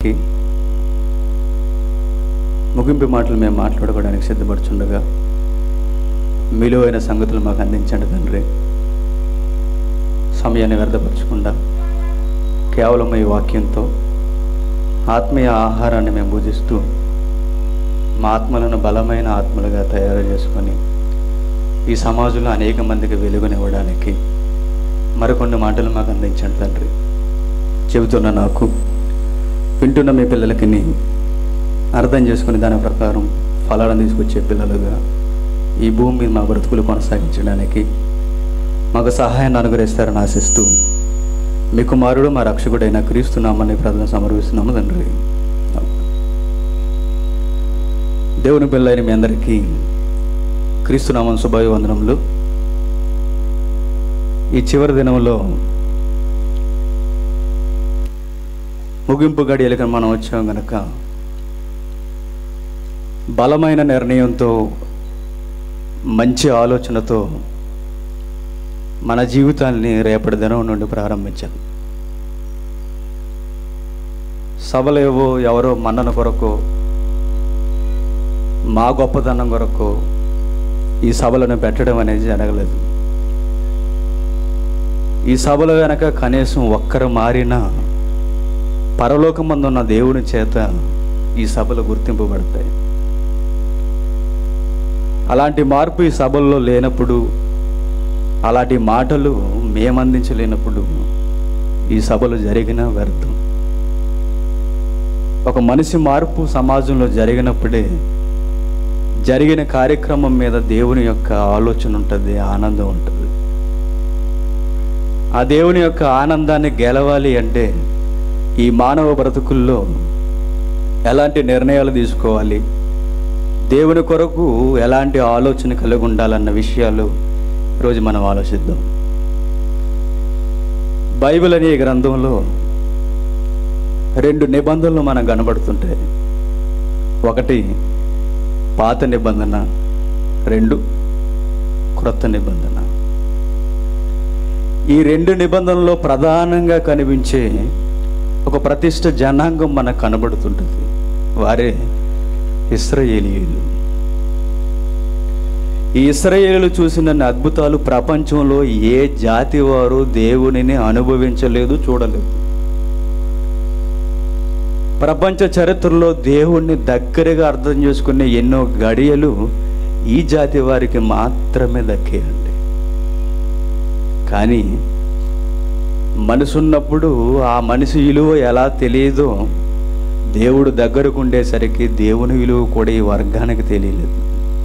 కి ముగింపు మాటలు మేము మాట్లాడుకోవడానికి సిద్ధపడుచుండగా విలువైన సంగతులు మాకు అందించండి తండ్రి సమయాన్ని వ్యర్థపరచకుండా కేవలం ఈ వాక్యంతో ఆత్మీయ ఆహారాన్ని మేము భుజిస్తూ మా ఆత్మలను బలమైన ఆత్మలుగా తయారు చేసుకొని ఈ సమాజంలో అనేక మందికి వెలుగునివ్వడానికి మరికొన్ని మాటలు మాకు అందించండి తండ్రి చెబుతున్న నాకు వింటున్న మీ పిల్లలకి అర్థం చేసుకుని దాని ప్రకారం ఫలాలను తీసుకొచ్చే పిల్లలుగా ఈ భూమి మీద మా బ్రతుకులు కొనసాగించడానికి మాకు సహాయాన్ని అనుగ్రహిస్తారని ఆశిస్తూ మీ కుమారుడు మా రక్షకుడైన క్రీస్తున్నామని ప్రార్థన సమర్పిస్తున్నాము తండ్రి దేవుని పిల్లైన మీ అందరికీ క్రీస్తునామం శుభాభివందనములు ఈ చివరి దినంలో ముగింపు గడియలకి మనం వచ్చాం గనక బలమైన నిర్ణయంతో మంచి ఆలోచనతో మన జీవితాన్ని రేపటి దినం నుండి ప్రారంభించాలి సభలేవో ఎవరో మన్నన కొరకు మా గొప్పతనం కొరకు ఈ సభలను పెట్టడం అనేది జరగలేదు ఈ సభలో వెనక కనీసం ఒక్కరు మారినా పరలోకమందున్న దేవుని చేత ఈ సభలు గుర్తింపబడతాయి అలాంటి మార్పు ఈ సభల్లో లేనప్పుడు అలాంటి మాటలు మేము అందించలేనప్పుడు ఈ సభలు జరిగిన వ్యర్థం ఒక మనిషి మార్పు సమాజంలో జరిగినప్పుడే జరిగిన కార్యక్రమం మీద దేవుని యొక్క ఆలోచన ఉంటుంది ఆనందం ఉంటుంది ఆ దేవుని యొక్క ఆనందాన్ని గెలవాలి అంటే ఈ మానవ బ్రతుకుల్లో ఎలాంటి నిర్ణయాలు తీసుకోవాలి దేవుని కొరకు ఎలాంటి ఆలోచన కలిగి ఉండాలన్న విషయాలు ఈరోజు మనం ఆలోచిద్దాం బైబిల్ అనే గ్రంథంలో రెండు నిబంధనలు మనకు కనబడుతుంటాయి ఒకటి పాత నిబంధన రెండు క్రొత్త నిబంధన ఈ రెండు నిబంధనల్లో ప్రధానంగా కనిపించే ఒక ప్రతిష్ట జనాంగం మనకు కనబడుతుంటుంది వారే ఇస్రాయేలీయులు ఈ ఇస్రాయేలు చూసిన అద్భుతాలు ప్రపంచంలో ఏ జాతి వారు దేవునిని అనుభవించలేదు చూడలేదు ప్రపంచ చరిత్రలో దేవుణ్ణి దగ్గరగా అర్థం చేసుకునే ఎన్నో గడియలు ఈ జాతి వారికి మాత్రమే దక్కేయండి కానీ మనసున్నప్పుడు ఆ మనిషి విలువ ఎలా తెలియదో దేవుడు దగ్గరకు ఉండేసరికి దేవుని విలువ కూడా ఈ వర్గానికి తెలియలేదు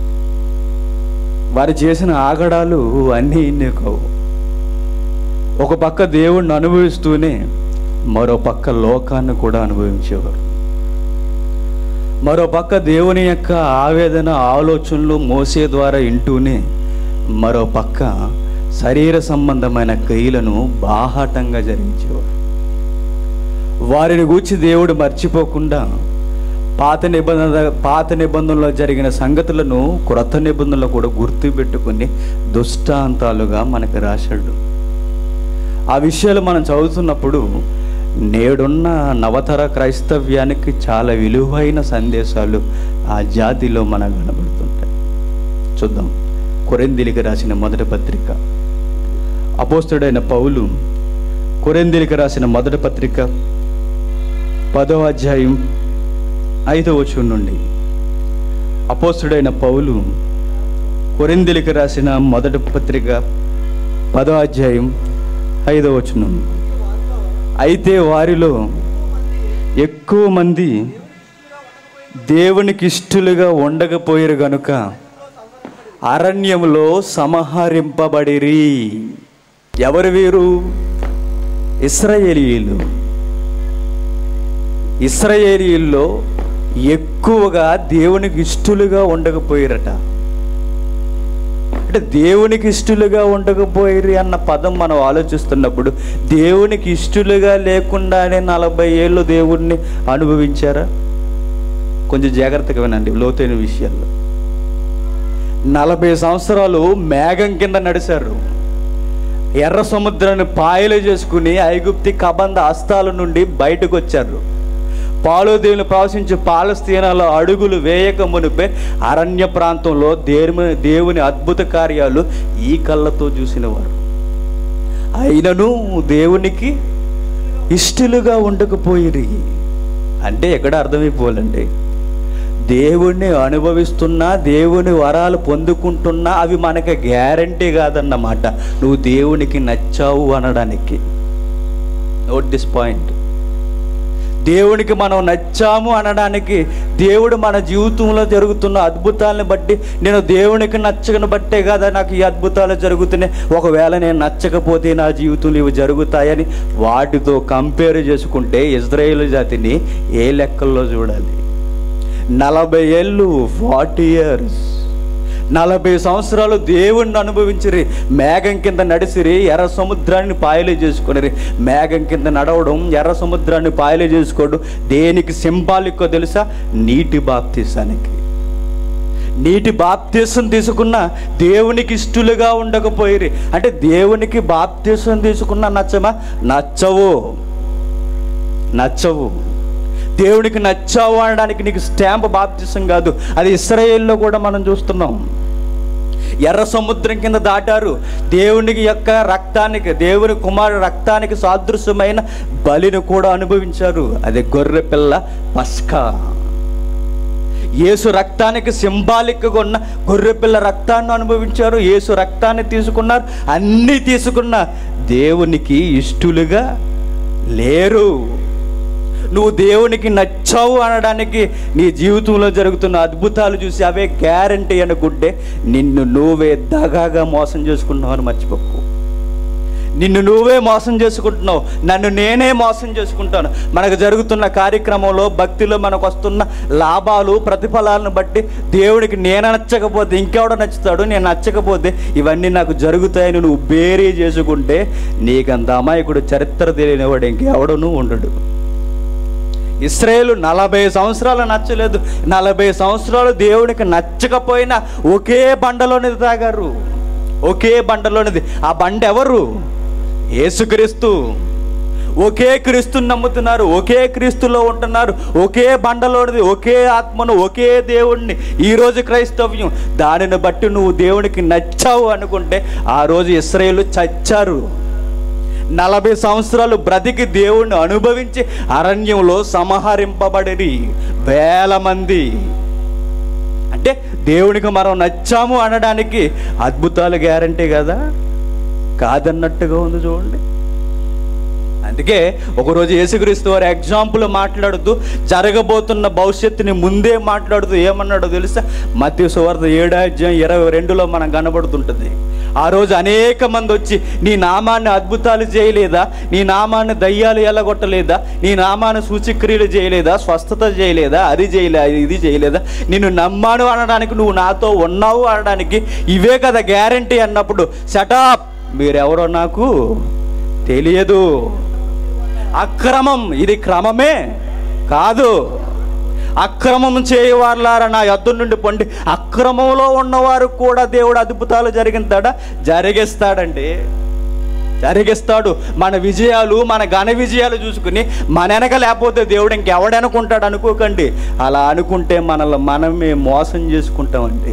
వారు చేసిన ఆగడాలు అన్నీ ఇన్నే కావు ఒక పక్క దేవుణ్ణి అనుభవిస్తూనే మరో పక్క లోకాన్ని కూడా అనుభవించేవారు మరో పక్క దేవుని యొక్క ఆవేదన ఆలోచనలు మోసే ద్వారా వింటూనే మరో పక్క శరీర సంబంధమైన క్రియలను బాహాటంగా జరిగించేవారు వారిని గూర్చి దేవుడు మర్చిపోకుండా పాత నిబంధన పాత నిబంధనలో జరిగిన సంగతులను క్రొత్త నిబంధనలు కూడా గుర్తుపెట్టుకుని దుష్టాంతాలుగా మనకు రాశాడు ఆ విషయాలు మనం చదువుతున్నప్పుడు నేడున్న నవతర క్రైస్తవ్యానికి చాలా విలువైన సందేశాలు ఆ జాతిలో మనకు కనబడుతుంటాయి చూద్దాం కొరెందిలికి రాసిన మొదటి పత్రిక అపోస్తుడైన పౌలు కొరెందిలికి రాసిన మొదటి పత్రిక పదో అధ్యాయం ఐదో వచనం నుండి అపోస్తుడైన పౌలు కొరిందిలికి రాసిన మొదటి పత్రిక పదో అధ్యాయం ఐదో వచనం అయితే వారిలో ఎక్కువ మంది దేవునికి ఇష్టలుగా ఉండకపోయారు గనుక అరణ్యంలో సమహరింపబడిరి ఎవరు వీరు ఇస్రాయేలీయులు ఇస్రాయేలీయుల్లో ఎక్కువగా దేవునికి ఇష్టలుగా ఉండకపోయారట అంటే దేవునికి ఇష్టలుగా ఉండకపోయారు అన్న పదం మనం ఆలోచిస్తున్నప్పుడు దేవునికి ఇష్టలుగా లేకుండానే నలభై ఏళ్ళు దేవుణ్ణి అనుభవించారా కొంచెం జాగ్రత్తగా వినండి లోతైన విషయాల్లో నలభై సంవత్సరాలు మేఘం కింద నడిచారు ఎర్ర సముద్రాన్ని పాయలు చేసుకుని ఐగుప్తి కబంధ హస్తాల నుండి బయటకు వచ్చారు పాలుదేవుని ప్రవశించి పాలస్తీనాలో అడుగులు వేయక మునిపే అరణ్య ప్రాంతంలో దేవుని దేవుని అద్భుత కార్యాలు ఈ కళ్ళతో చూసినవారు అయినను దేవునికి ఇష్టలుగా ఉండకపోయిరి అంటే ఎక్కడ అర్థమైపోవాలండి దేవుణ్ణి అనుభవిస్తున్నా దేవుని వరాలు పొందుకుంటున్నా అవి మనకి గ్యారంటీ కాదన్నమాట నువ్వు దేవునికి నచ్చావు అనడానికి నోట్ దిస్ పాయింట్ దేవునికి మనం నచ్చాము అనడానికి దేవుడు మన జీవితంలో జరుగుతున్న అద్భుతాలను బట్టి నేను దేవునికి నచ్చకను బట్టే కదా నాకు ఈ అద్భుతాలు జరుగుతున్నాయి ఒకవేళ నేను నచ్చకపోతే నా జీవితంలో ఇవి జరుగుతాయని వాటితో కంపేర్ చేసుకుంటే ఇజ్రాయేల్ జాతిని ఏ లెక్కల్లో చూడాలి నలభై ఏళ్ళు ఫార్టీ ఇయర్స్ నలభై సంవత్సరాలు దేవుణ్ణి అనుభవించిరి మేఘం కింద నడిసిరి ఎర్ర సముద్రాన్ని పాయలే చేసుకుని మేఘం కింద నడవడం ఎర్ర సముద్రాన్ని పాయలే చేసుకోవడం దేనికి సింబాలిక్కో తెలుసా నీటి బాప్తీసానికి నీటి బాప్తీసం తీసుకున్న దేవునికి ఇష్టలుగా ఉండకపోయిరి అంటే దేవునికి బాప్తీసం తీసుకున్న నచ్చమా నచ్చవు నచ్చవు దేవునికి నచ్చావు అనడానికి నీకు స్టాంప్ బాప్తిసం కాదు అది ఇస్రాయేల్లో కూడా మనం చూస్తున్నాం ఎర్ర సముద్రం కింద దాటారు దేవునికి యొక్క రక్తానికి దేవుని కుమారు రక్తానికి సాదృశ్యమైన బలిని కూడా అనుభవించారు అది గొర్రె పిల్ల పస్కా యేసు రక్తానికి సింబాలిక్గా ఉన్న గొర్రెపిల్ల రక్తాన్ని అనుభవించారు యేసు రక్తాన్ని తీసుకున్నారు అన్నీ తీసుకున్న దేవునికి ఇష్టలుగా లేరు నువ్వు దేవునికి నచ్చావు అనడానికి నీ జీవితంలో జరుగుతున్న అద్భుతాలు చూసి అవే గ్యారంటీ అనుకుంటే నిన్ను నువ్వే దగాగా మోసం చేసుకుంటున్నావు అని మర్చిపోకు నిన్ను నువ్వే మోసం చేసుకుంటున్నావు నన్ను నేనే మోసం చేసుకుంటాను మనకు జరుగుతున్న కార్యక్రమంలో భక్తిలో మనకు వస్తున్న లాభాలు ప్రతిఫలాలను బట్టి దేవుడికి నేను నచ్చకపోతే ఇంకెవడో నచ్చుతాడు నేను నచ్చకపోతే ఇవన్నీ నాకు జరుగుతాయని నువ్వు బేరీ చేసుకుంటే నీకంత అమాయకుడు చరిత్ర తెలియనివాడు ఇంకెవడనూ ఉండడు ఇస్రాయేలు నలభై సంవత్సరాలు నచ్చలేదు నలభై సంవత్సరాలు దేవునికి నచ్చకపోయినా ఒకే బండలోనిది తాగారు ఒకే బండలోనిది ఆ బండ ఎవరు యేసుక్రీస్తు ఒకే క్రీస్తుని నమ్ముతున్నారు ఒకే క్రీస్తులో ఉంటున్నారు ఒకే బండలోనిది ఒకే ఆత్మను ఒకే దేవుణ్ణి ఈరోజు క్రైస్తవ్యం దానిని బట్టి నువ్వు దేవునికి నచ్చావు అనుకుంటే ఆ రోజు ఇస్రాయేలు చచ్చారు నలభై సంవత్సరాలు బ్రతికి దేవుణ్ణి అనుభవించి అరణ్యంలో సంహరింపబడి వేల మంది అంటే దేవునికి మనం నచ్చాము అనడానికి అద్భుతాలు గ్యారంటీ కదా కాదన్నట్టుగా ఉంది చూడండి అందుకే ఒకరోజు యేసుక్రీస్తు వారి ఎగ్జాంపుల్ మాట్లాడుతూ జరగబోతున్న భవిష్యత్తుని ముందే మాట్లాడుతూ ఏమన్నాడో తెలుసా మత్య సువార్త ఏడాధ్యాయం ఇరవై రెండులో మనం కనబడుతుంటుంది ఆ రోజు అనేక మంది వచ్చి నీ నామాన్ని అద్భుతాలు చేయలేదా నీ నామాన్ని దయ్యాలు ఎల్లగొట్టలేదా నీ నామాన్ని సూచిక్రియలు చేయలేదా స్వస్థత చేయలేదా అది చేయలే ఇది చేయలేదా నిన్ను నమ్మాను అనడానికి నువ్వు నాతో ఉన్నావు అనడానికి ఇవే కదా గ్యారంటీ అన్నప్పుడు షటాప్ మీరెవరో నాకు తెలియదు అక్రమం ఇది క్రమమే కాదు అక్రమం చేయవారులారా నా యొద్ద నుండి పొండి అక్రమంలో ఉన్నవారు కూడా దేవుడు అద్భుతాలు జరిగిస్తాడా జరిగిస్తాడండి జరిగిస్తాడు మన విజయాలు మన ఘన విజయాలు చూసుకుని మన వెనక లేకపోతే దేవుడు ఇంకెవడనుకుంటాడు అనుకోకండి అలా అనుకుంటే మనల్ని మనమే మోసం చేసుకుంటామండి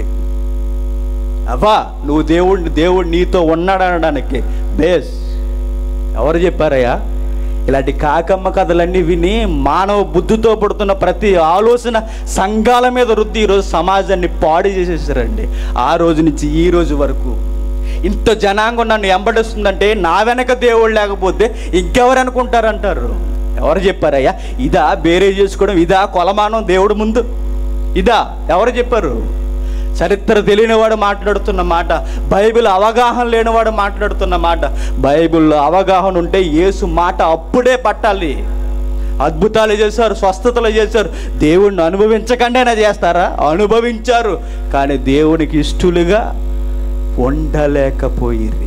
అవ్వా నువ్వు దేవుడిని దేవుడు నీతో ఉన్నాడు అనడానికి బేస్ ఎవరు చెప్పారయ్యా ఇలాంటి కాకమ్మ కథలన్నీ విని మానవ బుద్ధితో పుడుతున్న ప్రతి ఆలోచన సంఘాల మీద రుద్ది ఈరోజు సమాజాన్ని పాడు చేసేసారండి ఆ రోజు నుంచి ఈ రోజు వరకు ఇంత జనాంగం నన్ను ఎంబడిస్తుందంటే నా వెనక దేవుడు లేకపోతే ఇంకెవరు అనుకుంటారంటారు ఎవరు చెప్పారయ్యా ఇదా బేరే చేసుకోవడం ఇదా కొలమానం దేవుడు ముందు ఇదా ఎవరు చెప్పారు చరిత్ర తెలియనివాడు మాట్లాడుతున్న మాట బైబిల్ అవగాహన లేనివాడు మాట్లాడుతున్న మాట బైబిల్లో అవగాహన ఉంటే యేసు మాట అప్పుడే పట్టాలి అద్భుతాలు చేశారు స్వస్థతలు చేశారు దేవుణ్ణి అనుభవించకుండానే చేస్తారా అనుభవించారు కానీ దేవునికి ఇష్టలుగా ఉండలేకపోయిర్రి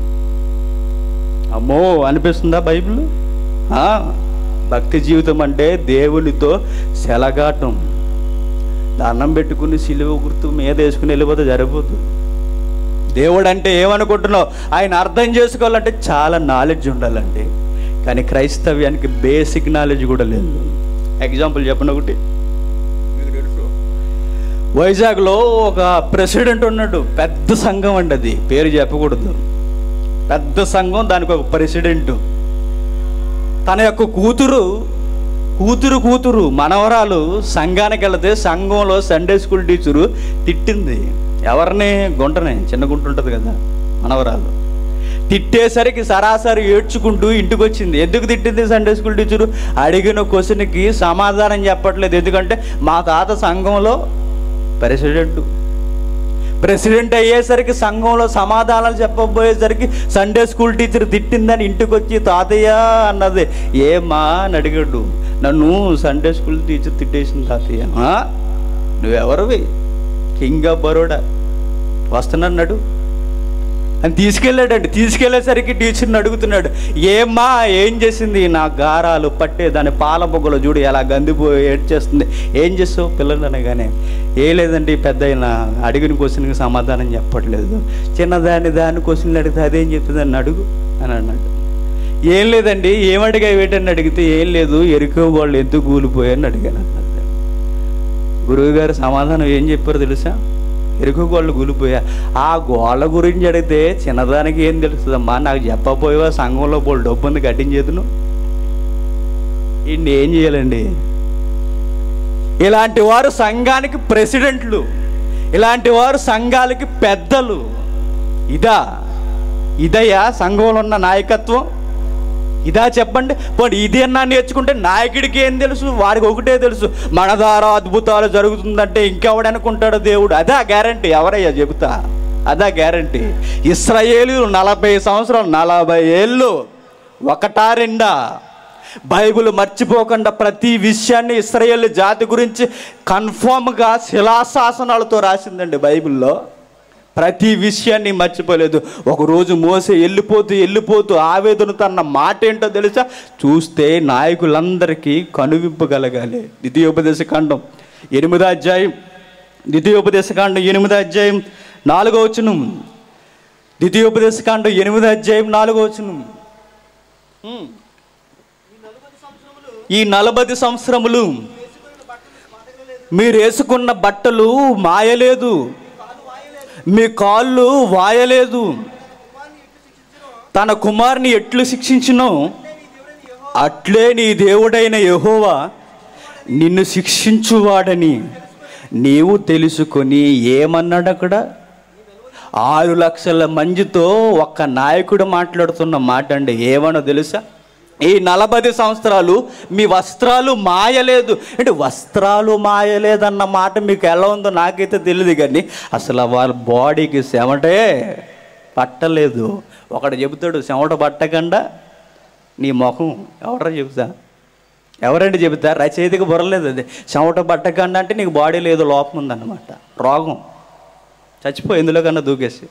అమ్మో అనిపిస్తుందా బైబిల్ ఆ, భక్తి జీవితం అంటే దేవునితో సెలగాటం దండం పెట్టుకుని సిలువ గుర్తు మీద వేసుకుని వెళ్ళిపోతే సరిపోదు దేవుడు అంటే ఏమనుకుంటున్నావు ఆయన అర్థం చేసుకోవాలంటే చాలా నాలెడ్జ్ ఉండాలండి కానీ క్రైస్తవ్యానికి బేసిక్ నాలెడ్జ్ కూడా లేదు ఎగ్జాంపుల్ చెప్పండి ఒకటి మీకు తెలుసు వైజాగ్లో ఒక ప్రెసిడెంట్ ఉన్నాడు పెద్ద సంఘం అండి అది పేరు చెప్పకూడదు పెద్ద సంఘం దానికి ఒక ప్రెసిడెంట్ తన యొక్క కూతురు కూతురు కూతురు మనవరాలు సంఘానికి వెళితే సంఘంలో సండే స్కూల్ టీచరు తిట్టింది ఎవరిని గుంటనే చిన్న గుంట ఉంటుంది కదా మనవరాలు తిట్టేసరికి సరాసరి ఏడ్చుకుంటూ ఇంటికి వచ్చింది ఎందుకు తిట్టింది సండే స్కూల్ టీచరు అడిగిన క్వశ్చన్కి సమాధానం చెప్పట్లేదు ఎందుకంటే మా తాత సంఘంలో ప్రెసిడెంట్ ప్రెసిడెంట్ అయ్యేసరికి సంఘంలో సమాధానాలు చెప్పబోయేసరికి సండే స్కూల్ టీచర్ తిట్టిందని ఇంటికి వచ్చి తాతయ్య అన్నది ఏమా అని అడిగాడు నన్ను సండే స్కూల్ టీచర్ తిట్టేసింది తాతయ్య "ఆ? నువ్వెవరివి కింగ్ ఆఫ్ బరోడా వస్తున్నాడు అని తీసుకెళ్ళాడండి తీసుకెళ్లేసరికి టీచర్ని అడుగుతున్నాడు ఏమ్మా ఏం చేసింది నా గారాలు పట్టే దాని పాల బొగ్గలు చూడు ఎలా గందిపోయి ఏడ్చేస్తుంది ఏం చేస్తావు పిల్లలు అనగానే ఏ లేదండి పెద్ద అయిన అడిగిన క్వశ్చన్కి సమాధానం చెప్పట్లేదు చిన్నదాన్ని దాని క్వశ్చన్లు అడిగితే అదేం చెప్తుంది అని అడుగు అని అన్నాడు ఏం లేదండి ఏమడిగా వేటని అడిగితే ఏం లేదు ఎరుకో వాళ్ళు ఎందుకు కూలిపోయారని అడిగాను అన్నది గురువుగారు సమాధానం ఏం చెప్పారు తెలుసా ఎరుకు గోళ్ళు కూలిపోయా ఆ గోళ్ళ గురించి అడిగితే చిన్నదానికి ఏం తెలుస్తుందమ్మా నాకు చెప్పపోయేవా సంఘంలో పోలు డబ్బు ఉంది కట్టించేదును ఇన్ని ఏం చేయాలండి ఇలాంటి వారు సంఘానికి ప్రెసిడెంట్లు ఇలాంటి వారు సంఘాలకి పెద్దలు ఇదా ఇదయ్యా సంఘంలో ఉన్న నాయకత్వం ఇదా చెప్పండి పోనీ ఇది అన్నా నేర్చుకుంటే నాయకుడికి ఏం తెలుసు వాడికి ఒకటే తెలుసు మన ద్వారా అద్భుతాలు జరుగుతుందంటే ఇంకెవడనుకుంటాడు దేవుడు అదా గ్యారంటీ ఎవరయ్యా చెబుతా అదా గ్యారంటీ ఇస్రాయేలు నలభై సంవత్సరాలు నలభై ఏళ్ళు ఒకటా రెండా బైబిల్ మర్చిపోకుండా ప్రతి విషయాన్ని ఇస్రాయేల్ జాతి గురించి కన్ఫామ్గా శిలాశాసనాలతో రాసిందండి బైబిల్లో ప్రతి విషయాన్ని మర్చిపోలేదు ఒకరోజు మోసే వెళ్ళిపోతూ వెళ్ళిపోతూ ఆవేదనతో అన్న మాట ఏంటో తెలుసా చూస్తే నాయకులందరికీ కనువింపగలగాలి ద్వితీయోపదేశ కాండం ఎనిమిదో అధ్యాయం ద్వితీయోపదేశ కాండం ఎనిమిదో అధ్యాయం నాలుగో వచనం ద్వితీయోపదేశ కాండం ఎనిమిదో అధ్యాయం నాలుగో వచనం హ్మ్. ఈ నలభై సంవత్సరములు మీరు వేసుకున్న బట్టలు మాయలేదు మీ కాళ్ళు వాయలేదు తన కుమారుని ఎట్లు శిక్షించునో అట్లే నీ దేవుడైన యెహోవా నిన్ను శిక్షించువాడని నీవు తెలుసుకొని ఏమన్నాడు అక్కడ ఆరు లక్షల మందితో ఒక్క నాయకుడు మాట్లాడుతున్న మాట అండి ఏమనో తెలుసా ఈ నలభై సంవత్సరాలు మీ వస్త్రాలు మాయలేదు అంటే వస్త్రాలు మాయలేదన్న మాట మీకు ఎలా ఉందో నాకైతే తెలియదు కానీ అసలు వాళ్ళ బాడీకి చెమటే పట్టలేదు ఒకడు చెబుతాడు చెమట పట్టకుండా నీ ముఖం ఎవరా చెబుతా ఎవరండి చెబుతా రచయితకి బుర్రలేదు అది చెమట పట్టకుండా అంటే నీకు బాడీ లేదు లోపం ఉందన్నమాట రోగం చచ్చిపో ఎందులో కన్నా దూకేసి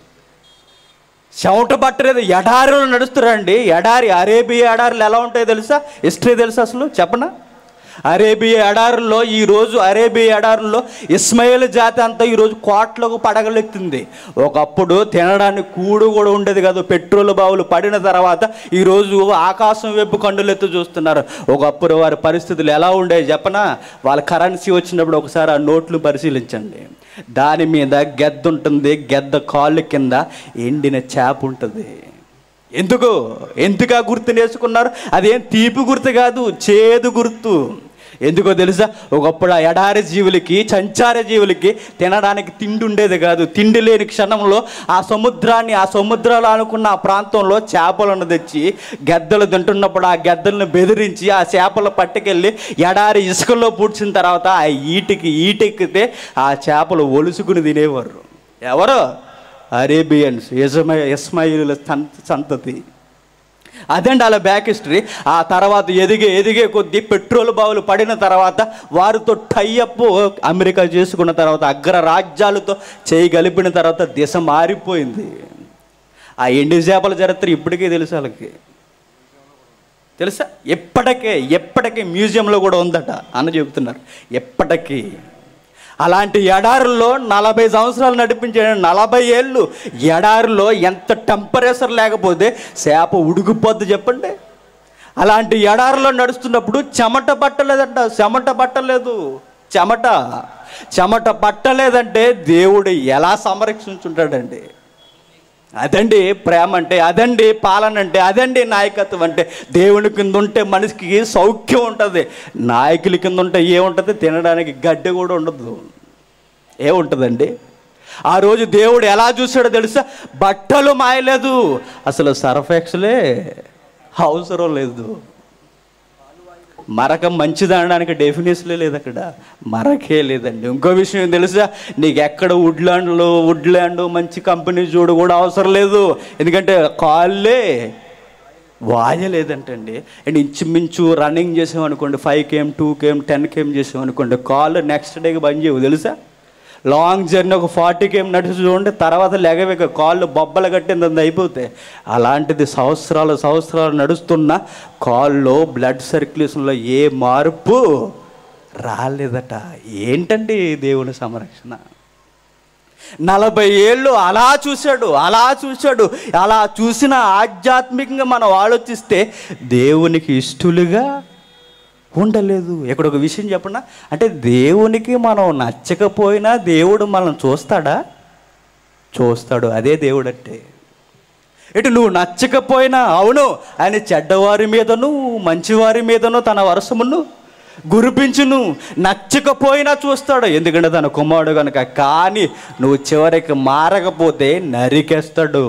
చెమట పట్టలేదు ఎడారిలో నడుస్తారండి ఎడారి అరేబియా ఎడారులు ఎలా ఉంటాయో తెలుసా హిస్టరీ తెలుసా అసలు చెప్పనా అరేబియా ఎడారుల్లో ఈరోజు అరేబియా ఎడారుల్లో ఇస్మాయిల్ జాతి అంతా ఈరోజు కోట్లకు పడగలెత్తింది ఒకప్పుడు తినడానికి కూడు కూడా ఉండేది కాదు పెట్రోల్ బావులు పడిన తర్వాత ఈరోజు ఆకాశం వైపు కండులెత్తు చూస్తున్నారు ఒకప్పుడు వారి పరిస్థితులు ఎలా ఉండేవి చెప్పనా వాళ్ళ కరెన్సీ వచ్చినప్పుడు ఒకసారి ఆ నోట్లు పరిశీలించండి దాని మీద గెద్ద ఉంటుంది గెద్ద కాళ్ళు కింద ఎండిన చేప ఉంటుంది ఎందుకు ఎందుకు ఆ గుర్తు నేర్చుకున్నారు అదేం తీపి గుర్తు కాదు చేదు గుర్తు ఎందుకో తెలుసా ఒకప్పుడు ఆ ఎడారి జీవులకి సంచార జీవులకి తినడానికి తిండి ఉండేది కాదు తిండి లేని క్షణంలో ఆ సముద్రాన్ని ఆ సముద్రాలు అనుకున్న ఆ ప్రాంతంలో చేపలను తెచ్చి గెద్దలు తింటున్నప్పుడు ఆ గెద్దలను బెదిరించి ఆ చేపలు పట్టుకెళ్ళి ఎడారి ఇసుకలో పూడ్చిన తర్వాత ఆ ఈటికి ఈటెక్కితే ఆ చేపలు ఒలుసుకుని తినేవారు ఎవరు అరేబియన్స్ ఇస్మా ఇస్మాయిలుల సంత సంతతి అదండి అలా బ్యాక్ హిస్టరీ ఆ తర్వాత ఎదిగే ఎదిగే కొద్దీ పెట్రోల్ బావులు పడిన తర్వాత వారితో టైఅప్ అమెరికా చేసుకున్న తర్వాత అగ్ర రాజ్యాలతో చేయగలిపిన తర్వాత దిశ మారిపోయింది ఆ ఎండి చేపల చరిత్ర ఇప్పటికీ తెలుసు వాళ్ళకి తెలుసా ఎప్పటికే ఎప్పటికీ మ్యూజియంలో కూడా ఉందట అన్న చెబుతున్నారు ఎప్పటికీ అలాంటి ఎడారుల్లో నలభై సంవత్సరాలు నడిపించే నలభై ఏళ్ళు ఎడారిలో ఎంత టెంపరేచర్ లేకపోతే చేప ఉడికిపోద్ది చెప్పండి అలాంటి ఎడారిలో నడుస్తున్నప్పుడు చెమట పట్టలేదంట చెమట పట్టలేదు చెమట చెమట పట్టలేదంటే దేవుడు ఎలా సంరక్షించుంటాడండి అదండి ప్రేమ అంటే అదండి పాలన అంటే అదండి నాయకత్వం అంటే దేవుని కింద ఉంటే మనిషికి సౌఖ్యం ఉంటుంది నాయకుల కింద ఉంటే ఏముంటుంది తినడానికి గడ్డి కూడా ఉండదు ఏముంటుందండి ఆ రోజు దేవుడు ఎలా చూసాడో తెలుసా బట్టలు మాయలేదు అసలు సర్ఫెక్స్లే అవసరం లేదు మరక మంచిది అనడానికి డెఫినేషన్లే లేదు అక్కడ మరకే లేదండి ఇంకో విషయం ఏం తెలుసా నీకు ఎక్కడ వుడ్లాండ్లో వుడ్లాండ్ మంచి కంపెనీ చూడు కూడా అవసరం లేదు ఎందుకంటే కాళ్ళే వాయలేదంటండి అండ్ ఇంచుమించు రన్నింగ్ చేసామనుకోండి five K M two K M ten K M చేసామనుకోండి కాళ్ళు నెక్స్ట్ డేకి బంద్ చేయవు తెలుసా లాంగ్ జర్నీ ఒక ఫార్టీ కేఎం నడిచి చూడండి తర్వాత లెగవేక కాళ్ళు బొబ్బలు కట్టింది అయిపోతాయి అలాంటిది సంవత్సరాలు సంవత్సరాలు నడుస్తున్న కాల్లో బ్లడ్ సర్క్యులేషన్లో ఏ మార్పు రాలేదట ఏంటండి దేవుని సంరక్షణ నలభై ఏళ్ళు అలా చూశాడు అలా చూశాడు అలా చూసిన ఆధ్యాత్మికంగా మనం ఆలోచిస్తే దేవునికి ఇష్టలుగా ఉండలేదు ఇక్కడ ఒక విషయం చెప్పనా అంటే దేవునికి మనం నచ్చకపోయినా దేవుడు మనం చూస్తాడా చూస్తాడు అదే దేవుడు అంటే ఇటు నువ్వు నచ్చకపోయినా అవును ఆయన చెడ్డవారి మీదను మంచివారి మీదను తన వరసమును గురిపించును నచ్చకపోయినా చూస్తాడు ఎందుకంటే తన కుమారుడు కనుక కానీ నువ్వు చివరికి మారకపోతే నరికేస్తాడు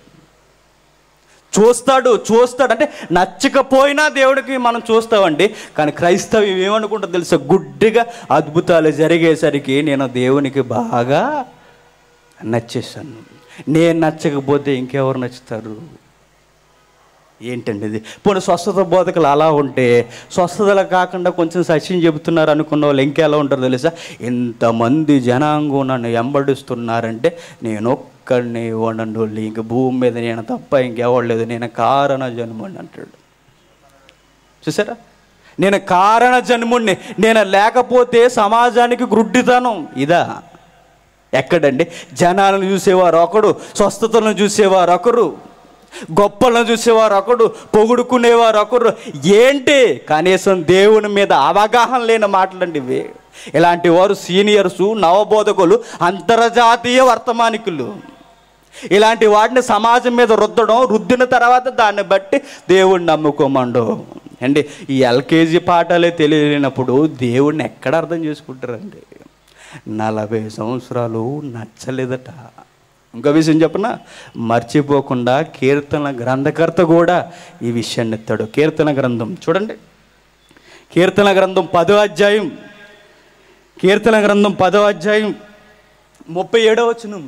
చూస్తాడు చూస్తాడు అంటే నచ్చకపోయినా దేవుడికి మనం చూస్తామండి కానీ క్రైస్తవం ఏమనుకుంటా తెలుసా గుడ్డిగా అద్భుతాలు జరిగేసరికి నేను దేవునికి బాగా నచ్చేసాను నేను నచ్చకపోతే ఇంకెవరు నచ్చుతారు ఏంటండి ఇది పోనీ స్వస్థత బోధకులు అలా ఉంటే స్వస్థతలు కాకుండా కొంచెం సత్యం చెబుతున్నారు అనుకున్న వాళ్ళు ఇంకెలా ఉంటారు తెలుసా ఇంతమంది జనాంగం నన్ను ఎంబడిస్తున్నారంటే నేను ఒక్కడిని వండండి ఇంక భూమి మీద నేను తప్ప ఇంకెవడు లేదు నేను కారణ జన్ముడిని అంటాడు చూసారా నేను కారణ జన్ముడిని నేను లేకపోతే సమాజానికి గ్రుడ్డితనం ఇదా ఎక్కడండి జనాలను చూసేవారు ఒకడు స్వస్థతలను చూసేవారు ఒకరు గొప్పలను చూసేవారు ఒకడు పొగుడుకునేవారు ఒకరు ఏంటి కనీసం దేవుని మీద అవగాహన లేని మాటలండి ఇవి ఇలాంటి వారు సీనియర్సు నవబోధకులు అంతర్జాతీయ వర్తమానికులు ఇలాంటి వాటిని సమాజం మీద రుద్దడం రుద్దిన తర్వాత దాన్ని బట్టి దేవుడిని నమ్ముకోమండు అండి ఈ ఎల్కేజీ పాఠాలే తెలియనప్పుడు దేవుడిని ఎక్కడ అర్థం చేసుకుంటారండి నలభై సంవత్సరాలు నచ్చలేదట ఇంకో విషయం చెప్పన మర్చిపోకుండా కీర్తన గ్రంథకర్త కూడా ఈ విషయాన్ని ఎత్తాడు కీర్తన గ్రంథం చూడండి కీర్తన గ్రంథం పదో అధ్యాయం కీర్తన గ్రంథం పదో అధ్యాయం ముప్పై ఏడో వచనం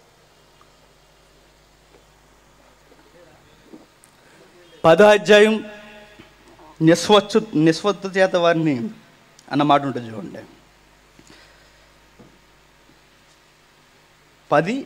పదో అధ్యాయం నిస్వచ్చు నిస్వత్తు చేత వారిని అన్న మాట ఉంటుంది చూడండి పది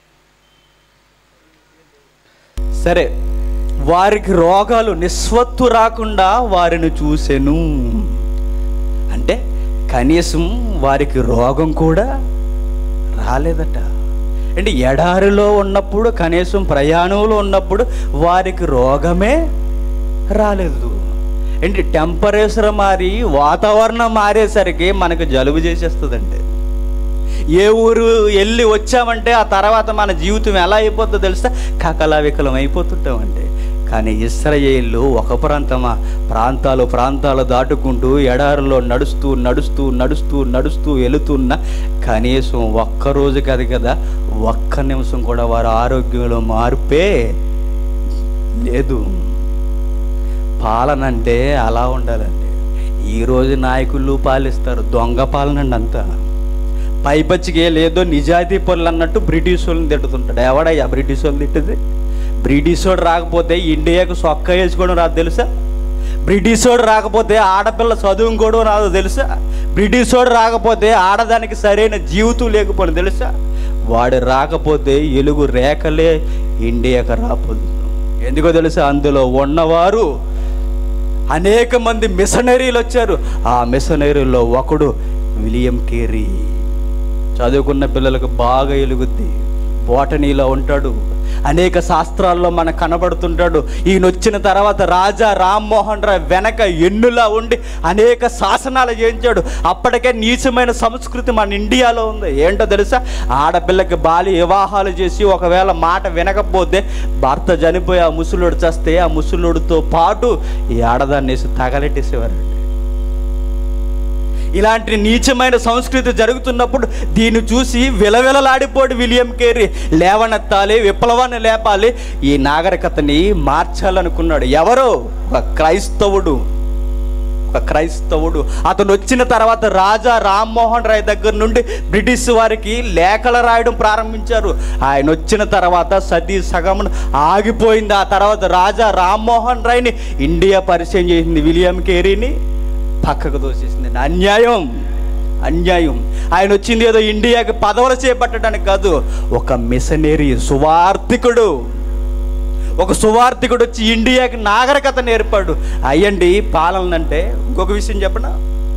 సరే వారికి రోగాలు నిస్వత్తు రాకుండా వారిని చూసెను అంటే కనీసం వారికి రోగం కూడా రాలేదట అంటే ఎడారిలో ఉన్నప్పుడు కనీసం ప్రయాణంలో ఉన్నప్పుడు వారికి రోగమే రాలేదు ఏంటి టెంపరేచర్ మారి వాతావరణం మారేసరికి మనకు జలుబు చేసేస్తుందండి ఏ ఊరు వెళ్ళి వచ్చామంటే ఆ తర్వాత మన జీవితం ఎలా అయిపోతుందో తెలుసా కకలావికలం అయిపోతుంటామండి కానీ ఇస్రాయేళ్ళు ఒక ప్రాంతమా ప్రాంతాలు ప్రాంతాలు దాటుకుంటూ ఎడారిలో నడుస్తూ నడుస్తూ నడుస్తూ నడుస్తూ వెళుతున్న కనీసం ఒక్క రోజు కాదు కదా ఒక్క నిమిషం కూడా వారి ఆరోగ్యంలో మార్పే లేదు పాలన అంటే అలా ఉండాలండి ఈరోజు నాయకులు పాలిస్తారు దొంగ పాలన అండి అంతా పైపచ్చికి లేదో నిజాయితీ పనులు అన్నట్టు బ్రిటిష్ వాళ్ళని తిట్టుతుంటాడు ఎవడయ్యా బ్రిటిష్ వాళ్ళు తిట్టేది బ్రిటిష్ వాడు రాకపోతే ఇండియాకు సొక్క వేసుకోవడం రాదు తెలుసా బ్రిటిష్ వాడు రాకపోతే ఆడపిల్ల చదువుకోవడం రాదు తెలుసా బ్రిటిష్ వాడు రాకపోతే ఆడదానికి సరైన జీవితం లేకపోవడం తెలుసా వాడు రాకపోతే ఎలుగు రేఖలే ఇండియాకు రాపోదు ఎందుకో తెలుసా అందులో ఉన్నవారు అనేక మంది మిషనరీలు వచ్చారు ఆ మిషనరీలో ఒకడు విలియం కేరీ చదువుకున్న పిల్లలకు బాగా ఎలుగుద్ది బోటనీలో ఉంటాడు అనేక శాస్త్రాల్లో మనకు కనబడుతుంటాడు ఈయన వచ్చిన తర్వాత రాజా రామ్మోహన్ రాయ్ వెనక ఎన్నులా ఉండి అనేక శాసనాలు చేయించాడు అప్పటికే నీచమైన సంస్కృతి మన ఇండియాలో ఉంది ఏంటో తెలుసా ఆడపిల్లకి బాలి వివాహాలు చేసి ఒకవేళ మాట వినకపోతే భర్త చనిపోయి ఆ ముసలోడు చస్తే ఆ ముసలోడితో పాటు ఈ ఆడదాన్ని వేసి తగలెట్టేసేవారండి ఇలాంటి నీచమైన సంస్కృతి జరుగుతున్నప్పుడు దీన్ని చూసి విలవిలలాడిపోడు విలియం కేరీ లేవనెత్తాలి విప్లవాన్ని లేపాలి ఈ నాగరికతని మార్చాలనుకున్నాడు ఎవరో ఒక క్రైస్తవుడు ఒక క్రైస్తవుడు అతను వచ్చిన తర్వాత రాజా రామ్మోహన్ రాయ్ దగ్గర నుండి బ్రిటిష్ వారికి లేఖలు రాయడం ప్రారంభించారు ఆయన వచ్చిన తర్వాత సతీ సగమును ఆగిపోయింది ఆ తర్వాత రాజా రామ్మోహన్ రాయ్ని ఇండియా పరిచయం చేసింది విలియం కేరీని పక్కకు దోసేసింది అన్యాయం అన్యాయం ఆయన వచ్చింది ఏదో ఇండియాకి పదవులు చేపట్టడానికి కాదు ఒక మిషనరీ సువార్థికుడు ఒక సువార్థికుడు వచ్చి ఇండియాకి నాగరికత నేర్పాడు అయ్యండి పాలన అంటే ఇంకొక విషయం చెప్పనా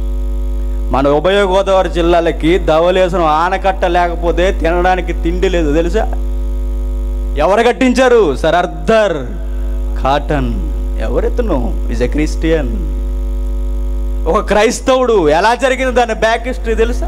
మన ఉభయ గోదావరి జిల్లాలకి ధవలేసిన ఆనకట్ట లేకపోతే తినడానికి తిండి లేదు తెలుసా ఎవరు కట్టించారు సర్ అర్దర్ కాటన్ ఎవరెత్తును ఇస్ ఎ క్రిస్టియన్ ఒక క్రైస్తవుడు ఎలా జరిగింది దాని బ్యాక్ హిస్టరీ తెలుసా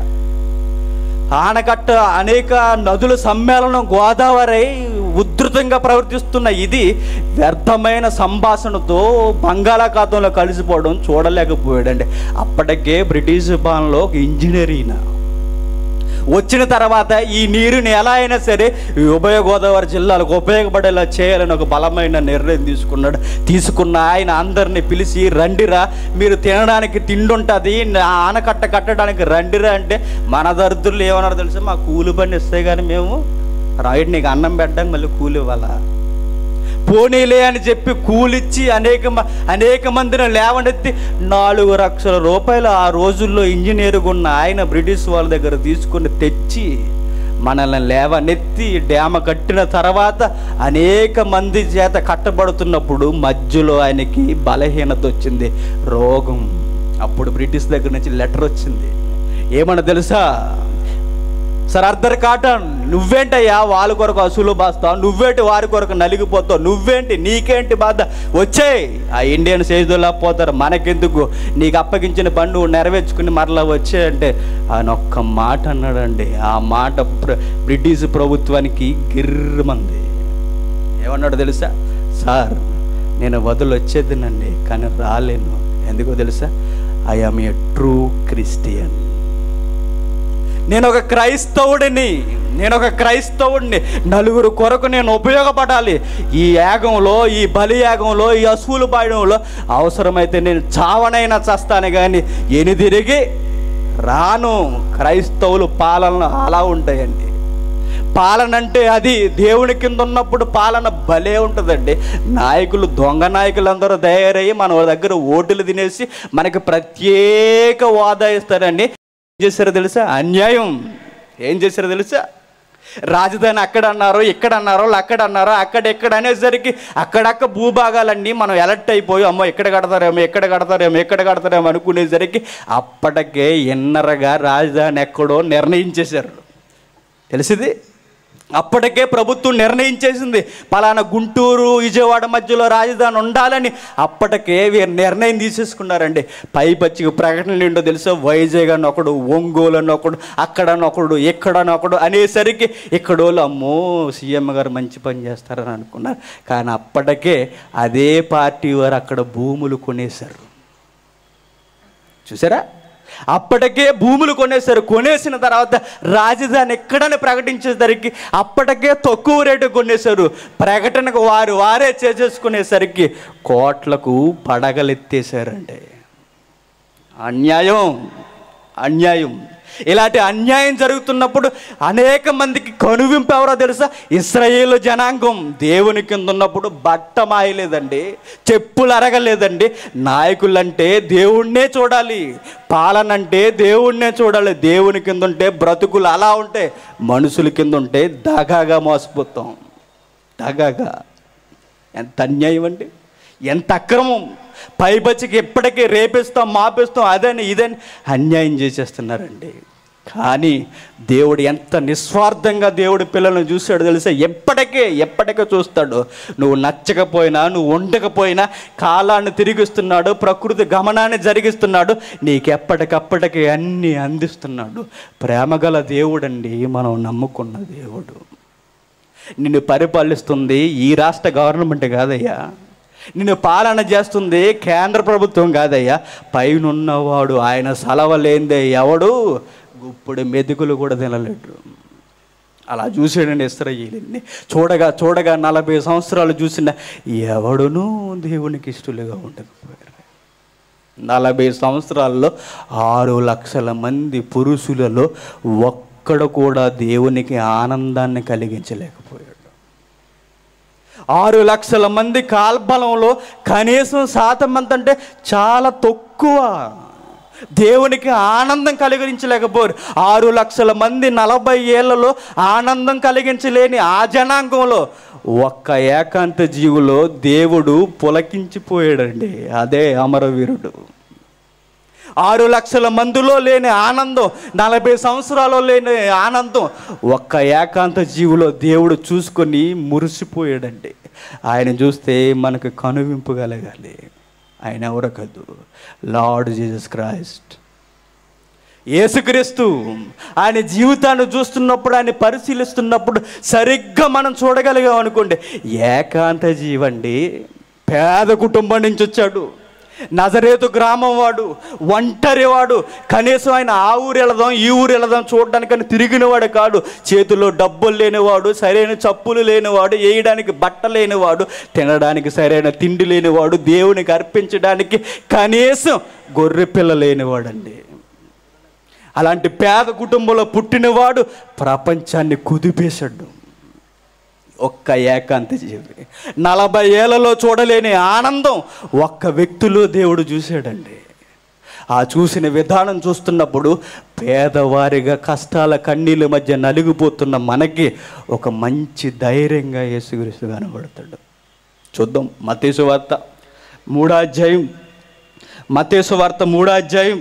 ఆనకట్ట అనేక నదుల సమ్మేళనం గోదావరి ఉధృతంగా ప్రవర్తిస్తున్న ఇది వ్యర్థమైన సంభాషణతో బంగాళాఖాతంలో కలిసిపోవడం చూడలేకపోయాడండి అప్పటికే బ్రిటిష్ పాలనలో ఒక ఇంజనీర్ ఈయన వచ్చిన తర్వాత ఈ నీరుని ఎలా అయినా సరే ఈ ఉభయ గోదావరి జిల్లాలకు ఉపయోగపడేలా చేయాలని ఒక బలమైన నిర్ణయం తీసుకున్నాడు తీసుకున్న ఆయన అందరిని పిలిచి రండిరా మీరు తినడానికి తిండి ఉంటుంది ఆనకట్ట కట్టడానికి రండిరా అంటే మన దరిద్రులు ఏమన్నారు తెలుసా మా కూలి పని ఇస్తే కానీ మేము రాయుడు నీకు అన్నం పెట్టడానికి మళ్ళీ కూలి ఇవ్వాలా పోనీలే అని చెప్పి కూలిచ్చి అనేక మ- అనేక మందిని లేవనెత్తి నాలుగు లక్షల రూపాయలు ఆ రోజుల్లో ఇంజనీరుగా ఉన్న ఆయన బ్రిటిష్ వాళ్ళ దగ్గర తీసుకొని తెచ్చి మనల్ని లేవనెత్తి డ్యామ కట్టిన తర్వాత అనేక మంది చేత కట్టబడుతున్నప్పుడు మధ్యలో ఆయనకి బలహీనత వచ్చింది రోగం అప్పుడు బ్రిటిష్ దగ్గర నుంచి లెటర్ వచ్చింది ఏమన్నా తెలుసా సార్ అర్ధర్ కాటన్ నువ్వేంటయ్యా వాళ్ళ కొరకు అసూలు బాస్తావు నువ్వేంటి వారి కొరకు నలిగిపోతావు నువ్వేంటి నీకేంటి బాధ వచ్చేయ్ ఆ ఇండియన్ సేజులా పోతారు మనకెందుకు నీకు అప్పగించిన పని నువ్వు నెరవేర్చుకుని మరలా వచ్చే అంటే ఆయన ఒక్క మాట అన్నాడండి ఆ మాట ప్ర- బ్రిటిష్ ప్రభుత్వానికి గిర్రమంది ఏమన్నాడు తెలుసా సార్ నేను వదిలి వచ్చేదినండి కానీ రాలేను ఎందుకో తెలుసా I am a true Christian నేను ఒక క్రైస్తవుడిని నేను ఒక క్రైస్తవుడిని నలుగురు కొరకు నేను ఉపయోగపడాలి ఈ యాగంలో ఈ బలి యాగంలో ఈ అసూలు పాయడంలో అవసరమైతే నేను చావనైనా చస్తాను కానీ ఎనిదిరిగి రాను క్రైస్తవులు పాలన అలా ఉంటాయండి పాలన అంటే అది దేవుని కింద ఉన్నప్పుడు పాలన భలే ఉంటుందండి నాయకులు దొంగ నాయకులు అందరూ తయారయ్యి మన దగ్గర ఓటులు తినేసి మనకి ప్రత్యేక హోదా ఇస్తారండి ఏం చేశారో తెలుసా అన్యాయం ఏం చేశారో తెలుసా రాజధాని అక్కడ అన్నారు ఇక్కడ అన్నారు అక్కడ అన్నారు అక్కడ ఎక్కడ అనేసరికి అక్కడక్క భూభాగాలన్నీ మనం ఎలర్ట్ అయిపోయి అమ్మో ఎక్కడ కడతారేమో ఎక్కడ కడతారేమో ఎక్కడ కడతారేమో అనుకునేసరికి అప్పటికే ఎన్నరగా రాజధాని ఎక్కడో నిర్ణయించేశారు తెలిసింది అప్పటికే ప్రభుత్వం నిర్ణయించేసింది పలానా గుంటూరు విజయవాడ మధ్యలో రాజధాని ఉండాలని అప్పటికే వీరు నిర్ణయం తీసేసుకున్నారండి పైపచ్చికి ప్రకటన ఏంటో తెలుసా వైజాగ్ అని ఒకడు ఒంగోలు అని ఒకడు అక్కడ ఒకడు ఇక్కడ ఒకడు అనేసరికి ఇక్కడోళ్ళు అమ్మో సీఎం గారు మంచి పని చేస్తారని అనుకున్నారు కానీ అప్పటికే అదే పార్టీ వారు అక్కడ భూములు కొనేశారు చూసారా అప్పటికే భూములు కొనేశారు కొనేసిన తర్వాత రాజధాని ఎక్కడని ప్రకటించేసరికి అప్పటికే తక్కువ రేటు కొనేశారు ప్రకటనకు వారు వారే చేసేసుకునేసరికి కోట్లకు పడగలెత్తేశారండి అన్యాయం అన్యాయం ఇలాంటి అన్యాయం జరుగుతున్నప్పుడు అనేక మందికి కనువింపు ఎవరో తెలుసా ఇస్రాయేలు జనాంగం దేవుని కింద ఉన్నప్పుడు బట్ట మాయలేదండి చెప్పులు అరగలేదండి నాయకులంటే దేవుణ్ణే చూడాలి పాలన అంటే దేవుణ్ణే చూడాలి దేవుని కింద ఉంటే బ్రతుకులు అలా ఉంటే మనుషుల కింద ఉంటే దగాగా మోసపోతాం దగాగా ఎంత అన్యాయం అండి ఎంత అక్రమం పైబచ్చికి ఎప్పటికీ రేపిస్తాం మాపిస్తాం అదని ఇదని అన్యాయం చేసేస్తున్నారండి కానీ దేవుడు ఎంత నిస్వార్థంగా దేవుడి పిల్లలను చూశాడు తెలిసే ఎప్పటికే ఎప్పటికే చూస్తాడు నువ్వు నచ్చకపోయినా నువ్వు ఉండకపోయినా కాలాన్ని తిరిగిస్తున్నాడు ప్రకృతి గమనాన్ని జరిగిస్తున్నాడు నీకు ఎప్పటికప్పటికి అన్నీ అందిస్తున్నాడు ప్రేమగల దేవుడండి మనం నమ్ముకున్న దేవుడు నిన్ను పరిపాలిస్తుంది ఈ రాష్ట్ర గవర్నమెంట్ కాదయ్యా నిన్ను పాలన చేస్తుంది కేంద్ర ప్రభుత్వం కాదయ్యా పైనున్నవాడు ఆయన సలవలేందే ఎవడు గుప్పుడు మెతుకులు కూడా తినలేడు అలా చూసాడండి ఇస్రాయేలీని చూడగా చూడగా నలభై సంవత్సరాలు చూసిన ఎవడునూ దేవునికి ఇష్టలుగా ఉండకపోయారు నలభై సంవత్సరాల్లో ఆరు లక్షల మంది పురుషులలో ఒక్కడు కూడా దేవునికి ఆనందాన్ని కలిగించలేకపోయాడు ఆరు లక్షల మంది కాల్బలంలో కనీసం శాతం ఎంత అంటే చాలా తక్కువ దేవునికి ఆనందం కలిగించలేకపోయారు ఆరు లక్షల మంది నలభై ఏళ్లలో ఆనందం కలిగించలేని ఆ జనాంగంలో ఒక్క ఏకాంత జీవులో దేవుడు పులకించిపోయాడండి అదే అమరవీరుడు ఆరు లక్షల మందిలో లేని ఆనందం నలభై సంవత్సరాల్లో లేని ఆనందం ఒక్క ఏకాంత జీవులో దేవుడు చూసుకొని మురిసిపోయాడండి ఆయన చూస్తే మనకు కనువింపు కలగాలి ఆయన ఎవరో కాదు లార్డ్ జీసస్ క్రైస్ట్ యేసుక్రీస్తు ఆయన జీవితాన్ని చూస్తున్నప్పుడు ఆయన పరిశీలిస్తున్నప్పుడు సరిగ్గా మనం చూడగలిగాం అనుకోండి ఏకాంత జీవండి పేద కుటుంబం నుంచి వచ్చాడు నజరేతు గ్రామం వాడు ఒంటరి వాడు కనీసం ఆయన ఆ ఊరు వెళదాం ఈ ఊరు వెళదాం చూడడానికని తిరిగినవాడు కాడు చేతిలో డబ్బులు లేనివాడు సరైన చప్పులు లేనివాడు వేయడానికి బట్ట లేనివాడు తినడానికి సరైన తిండి లేనివాడు దేవునికి అర్పించడానికి కనీసం గొర్రె పిల్ల లేనివాడండి అలాంటి పేద కుటుంబంలో పుట్టినవాడు ప్రపంచాన్ని కుదిపేశాడు ఒక్క ఏకాంత జీవి నలభై ఏళ్లలో చూడలేని ఆనందం ఒక్క వ్యక్తిలో దేవుడు చూశాడండి ఆ చూసిన విధానం చూస్తున్నప్పుడు పేదవారిగా కష్టాల కన్నీళ్ళ మధ్య నలిగిపోతున్న మనకి ఒక మంచి ధైర్యంగా యేసుక్రీస్తు కనబడతాడు చూద్దాం మతేసు వార్త మూడాధ్యాయం మతేసు వార్త మూడాధ్యాయం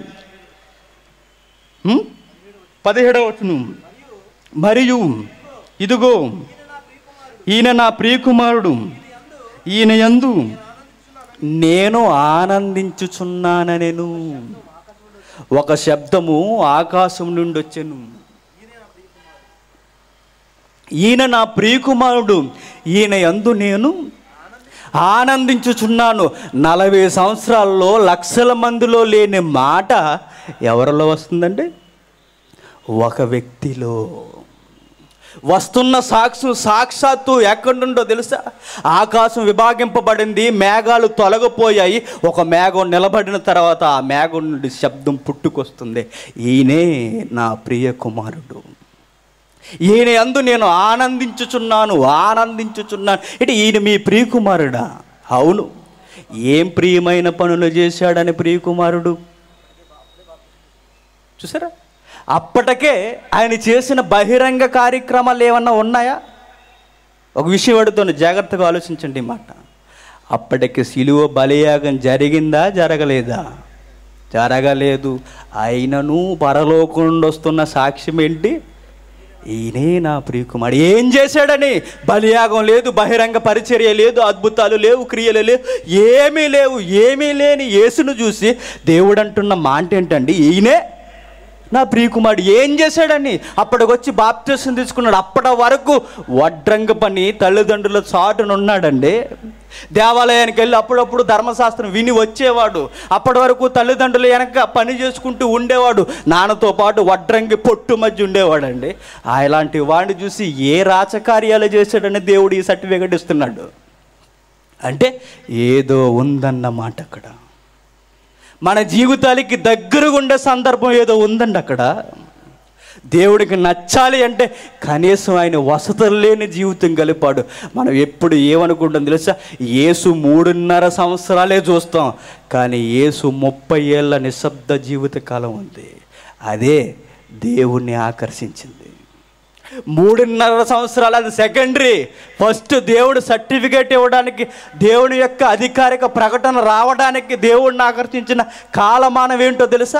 హ్మ్? పదిహేడవ వచనం మరియు ఇదిగో ఈయన నా ప్రియకుమారుడు ఈయన యందు నేను ఆనందించుచున్నానెను ఒక శబ్దము ఆకాశం నుండి వచ్చెను ఈయన నా ప్రియకుమారుడు ఈయన యందు నేను ఆనందించుచున్నాను నలభై సంవత్సరాల్లో లక్షల మందిలో లేని మాట ఎవరిలో వస్తుందండి ఒక వ్యక్తిలో వస్తున్న సాక్షి సాక్షాత్తు ఎక్కడి నుండో తెలుసా ఆకాశం విభాగింపబడింది మేఘాలు తొలగిపోయాయి ఒక మేఘం నిలబడిన తర్వాత ఆ మేఘం నుండి శబ్దం పుట్టుకొస్తుంది ఈయనే నా ప్రియ కుమారుడు ఈయన అందు నేను ఆనందించుచున్నాను ఆనందించుచున్నాను ఇటు ఈయన మీ ప్రియకుమారుడా అవును ఏం ప్రియమైన పనులు చేశాడని ప్రియకుమారుడు చూసారా అప్పటికే ఆయన చేసిన బహిరంగ కార్యక్రమాలు ఏమన్నా ఉన్నాయా ఒక విషయం అడుగుతాను జాగ్రత్తగా ఆలోచించండి ఈ మాట అప్పటికి సిలువ బలియాగం జరిగిందా జరగలేదా జరగలేదు అయినను పరలోకం నుండి వస్తున్న సాక్ష్యం ఏంటి ఈయనే నా ప్రియకుమారుడు ఏం చేశాడని బలియాగం లేదు బహిరంగ పరిచర్య లేదు అద్భుతాలు లేవు క్రియలు లేవు ఏమీ లేవు ఏమీ లేని యేసును చూసి దేవుడు అంటున్న మాట ఏంటండి ఈయనే నా ప్రియకుమారుడు ఏం చేశాడని అప్పటికొచ్చి బాప్తీసం తీసుకున్నాడు అప్పటి వరకు వడ్రంగ పని తల్లిదండ్రుల చాటున ఉన్నాడండి దేవాలయానికి వెళ్ళి అప్పుడప్పుడు ధర్మశాస్త్రం విని వచ్చేవాడు అప్పటి వరకు తల్లిదండ్రులు వెనక పని చేసుకుంటూ ఉండేవాడు నాన్నతో పాటు వడ్రంగి పొట్టు మధ్య ఉండేవాడండి ఆ ఇలాంటి వాడిని చూసి ఏ రాచకార్యాలు చేశాడని దేవుడు ఈ సర్టిఫికెట్ ఇస్తున్నాడు అంటే ఏదో ఉందన్నమాట అక్కడ మన జీవితాలకి దగ్గరగా ఉండే సందర్భం ఏదో ఉందండి అక్కడ దేవుడికి నచ్చాలి అంటే కనీసం ఆయన వసతులు లేని జీవితం గలిపాడు మనం ఎప్పుడు ఏమనుకుంటాం తెలుసా యేసు మూడున్నర సంవత్సరాలే చూస్తాం కానీ యేసు ముప్పై ఏళ్ళ నిశ్శబ్ద జీవిత కాలం ఉంది అదే దేవుణ్ణి ఆకర్షించింది మూడున్నర సంవత్సరాలు అది సెకండరీ ఫస్ట్ దేవుడు సర్టిఫికేట్ ఇవ్వడానికి దేవుని యొక్క అధికారిక ప్రకటన రావడానికి దేవుడిని ఆకర్షించిన కాలమానం ఏంటో తెలుసా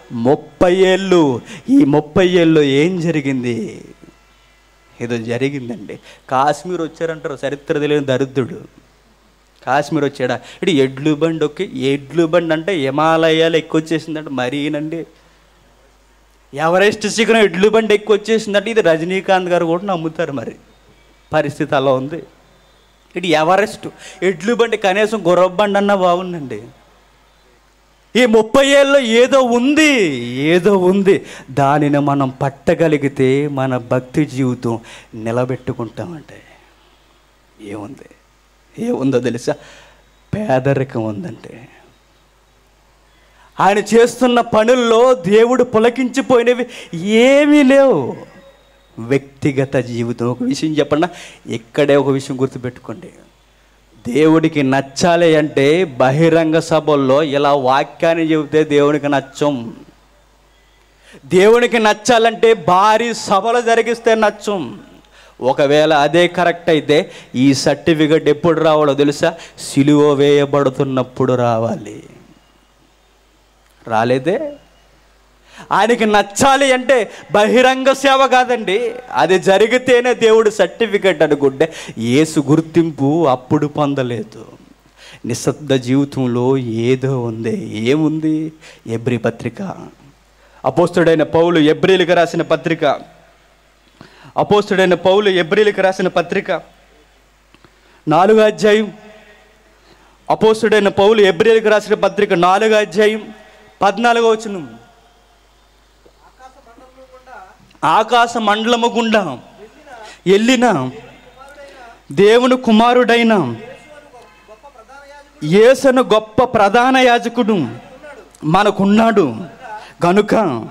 ముప్పై ఏళ్ళు ఈ ముప్పై ఏళ్ళు ఏం జరిగింది ఏదో జరిగిందండి కాశ్మీర్ వచ్చారంటారు చరిత్ర తెలియని దరిద్రుడు కాశ్మీర్ వచ్చాడా ఇటు ఎడ్లు బండి ఒకే ఎడ్లు బండి అంటే హిమాలయాలు ఎక్కువ వచ్చేసిందంటే మరీనండి ఎవరెస్ట్ శిఖరం ఎడ్లు బండి ఎక్కువ వచ్చేసిందంటే ఇది రజనీకాంత్ గారు కూడా నమ్ముతారు మరి పరిస్థితి అలా ఉంది ఇటు ఎవరెస్ట్ ఎడ్లు బండి కనీసం గుర్రపు బండి అన్నా బాగుందండి ఈ ముప్పై ఏళ్ళలో ఏదో ఉంది ఏదో ఉంది దానిని మనం పట్టగలిగితే మన భక్తి జీవితం నిలబెట్టుకుంటామంటే ఏముంది ఏముందో తెలుసా పేదరికం ఉందంటే ఆయన చేస్తున్న పనుల్లో దేవుడు పులకించిపోయినవి ఏమీ లేవు వ్యక్తిగత జీవితం ఒక విషయం చెప్పండి ఇక్కడే ఒక విషయం గుర్తుపెట్టుకోండి దేవుడికి నచ్చాలి అంటే బహిరంగ సభల్లో ఇలా వాక్యాన్ని చెబితే దేవునికి నచ్చం దేవునికి నచ్చాలంటే భారీ సభలు జరిగిస్తే నచ్చం ఒకవేళ అదే కరెక్ట్ అయితే ఈ సర్టిఫికెట్ ఎప్పుడు రావాలో తెలుసా సిలువ వేయబడుతున్నప్పుడు రావాలి రాలేదే ఆయనకి నచ్చాలి అంటే బహిరంగ సేవ కాదండి అది జరిగితేనే దేవుడు సర్టిఫికెట్ అనుకుంటే యేసు గుర్తింపు అప్పుడు పొందలేదు నిశ్శబ్ద జీవితంలో ఏదో ఉంది ఏముంది ఎబ్రి పత్రిక అపోస్తుడైన పౌలు ఎబ్రిలకు రాసిన పత్రిక అపోస్తుడైన పౌలు ఎబ్రిలకు రాసిన పత్రిక నాలుగో అధ్యాయం అపోస్తుడైన పౌలు ఎబ్రిలకు రాసిన పత్రిక నాలుగో అధ్యాయం పద్నాలుగో వచనం ఆకాశ మండలము గుండా వెళ్ళిన దేవుని కుమారుడైన యేసను గొప్ప ప్రధాన యాజకుడు మనకున్నాడు కనుక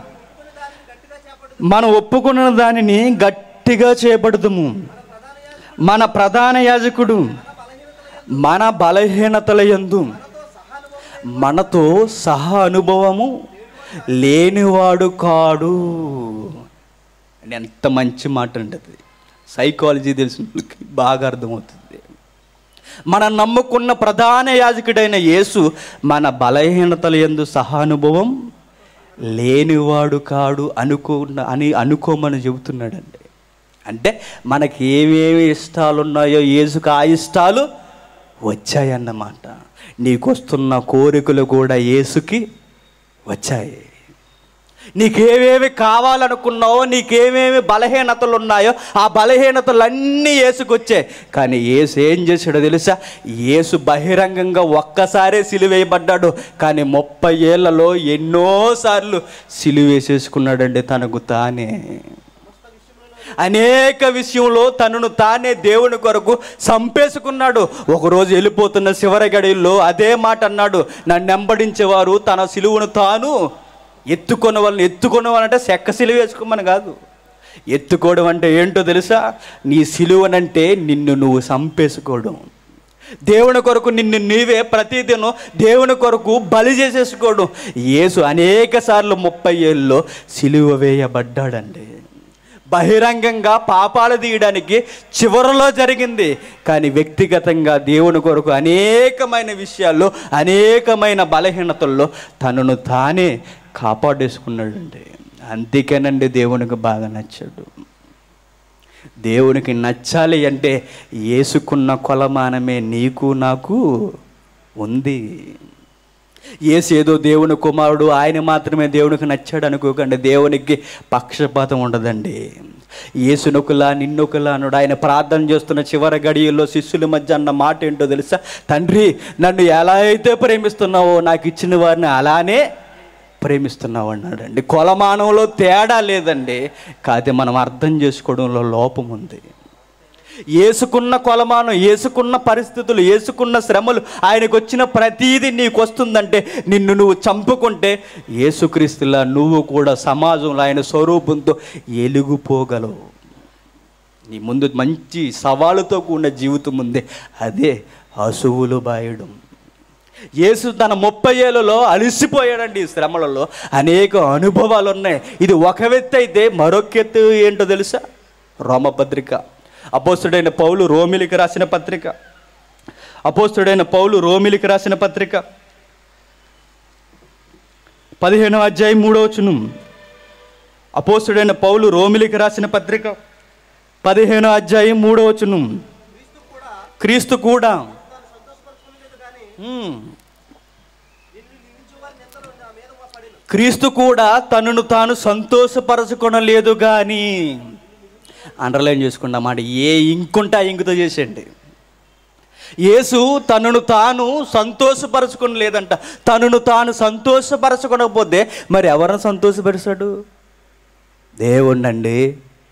మనం ఒప్పుకున్న దానిని గట్టిగా చేపడుదుము మన ప్రధాన యాజకుడు మన బలహీనతల యందు మనతో సహా అనుభవము లేనివాడు కాడు అని ఎంత మంచి మాట ఉంటుంది సైకాలజీ తెలిసిన వాళ్ళకి బాగా అర్థమవుతుంది మనం నమ్ముకున్న ప్రధాన యాజకుడైన యేసు మన బలహీనతల ఎందు సహానుభవం లేనివాడు కాడు అనుకున్న అని అనుకోమని చెబుతున్నాడండి అంటే మనకి ఏమేమి ఇష్టాలు ఉన్నాయో యేసుకు ఆ ఇష్టాలు వచ్చాయన్నమాట నీకు వస్తున్న కోరికలు కూడా యేసుకి వచ్చాయి నీకేమేమి కావాలనుకున్నావో నీకేమేమి బలహీనతలు ఉన్నాయో ఆ బలహీనతలన్నీ ఏసుకొచ్చాయి కానీ ఏసు ఏం చేశాడో తెలుసా ఏసు బహిరంగంగా ఒక్కసారే సిలువేయబడ్డాడు కానీ ముప్పై ఏళ్లలో ఎన్నోసార్లు సిలువేసేసుకున్నాడండి తనకు తానే అనేక విషయంలో తనను తానే దేవుని కొరకు సంపేసుకున్నాడు ఒకరోజు వెళ్ళిపోతున్న చివరి గడిలో అదే మాట అన్నాడు నన్ను వెంబడించేవారు తన సిలువను తాను ఎత్తుకున్న వాళ్ళని ఎత్తుకున్న వాళ్ళంటే చెక్క సిలువ వేసుకోమని కాదు ఎత్తుకోవడం అంటే ఏంటో తెలుసా నీ సిలువనంటే నిన్ను నువ్వు సంపేసుకోవడం దేవుని కొరకు నిన్ను నీవే ప్రతిదినం దేవుని కొరకు బలి చేసేసుకోవడం యేసు అనేక సార్లు ముప్పై ఏళ్ళలో సిలువ వేయబడ్డాడండి బహిరంగంగా పాపాలు తీయడానికి చివరలో జరిగింది కానీ వ్యక్తిగతంగా దేవుని కొరకు అనేకమైన విషయాల్లో అనేకమైన బలహీనతల్లో తనను తానే కాపాడేసుకున్నాడండి అందుకేనండి దేవునికి బాగా నచ్చాడు దేవునికి నచ్చాలి అంటే ఏసుకున్న కొలమానమే నీకు నాకు ఉంది ఏసు ఏదో దేవుని కుమారుడు ఆయన మాత్రమే దేవునికి నచ్చాడు అనుకోకండి దేవునికి పక్షపాతం ఉండదండి ఏసునొకలా నిన్నొకలా అన్నాడు ఆయన ప్రార్థన చేస్తున్న చివరి గడియల్లో శిష్యుల మధ్య అన్న మాట ఏంటో తెలుసా తండ్రి నన్ను ఎలా అయితే ప్రేమిస్తున్నావో నాకు ఇచ్చిన వారిని అలానే ప్రేమిస్తున్నావు అన్నాడండి కొలమానంలో తేడా లేదండి కాదే మనం అర్థం చేసుకోవడంలో లోపం ఉంది ఏసుకున్న కొలమానం ఏసుకున్న పరిస్థితులు ఏసుకున్న శ్రమలు ఆయనకు వచ్చిన ప్రతీది నీకు వస్తుందంటే నిన్ను నువ్వు చంపుకుంటే ఏసుక్రీస్తులా నువ్వు కూడా సమాజంలో ఆయన స్వరూపంతో ఎలుగుపోగలవు నీ ముందు మంచి సవాలుతో కూడిన జీవితం ఉంది అదే అసువులు బాయడం యేసు తన ముప్పై ఏళ్ళలో అలసిపోయాడండి ఈ శ్రమలలో అనేక అనుభవాలు ఉన్నాయి ఇది ఒక వ్యక్తి అయితే మరొక ఎత్తు ఏంటో తెలుసా రోమపత్రిక అపోస్తుడైన పౌలు రోమిలికి రాసిన పత్రిక అపోస్తుడైన పౌలు రోమిలికి రాసిన పత్రిక పదిహేనవ అధ్యాయం మూడవచును అపోస్తుడైన పౌలు రోమిలికి రాసిన పత్రిక పదిహేనో అధ్యాయం మూడవచును క్రీస్తు కూడా ఉమ్. క్రీస్తు కూడా తనను తాను సంతోషపరచుకొనలేదు కానీ అండర్లైన్ చేసుకున్న మాట ఏ ఇంకుంటే ఆ ఇంకుతో చేసేయండి యేసు తనను తాను సంతోషపరచుకుని లేదంట తనను తాను సంతోషపరచుకోకపోతే మరి ఎవరిని సంతోషపరుస్తాడు దేవుణ్ణండి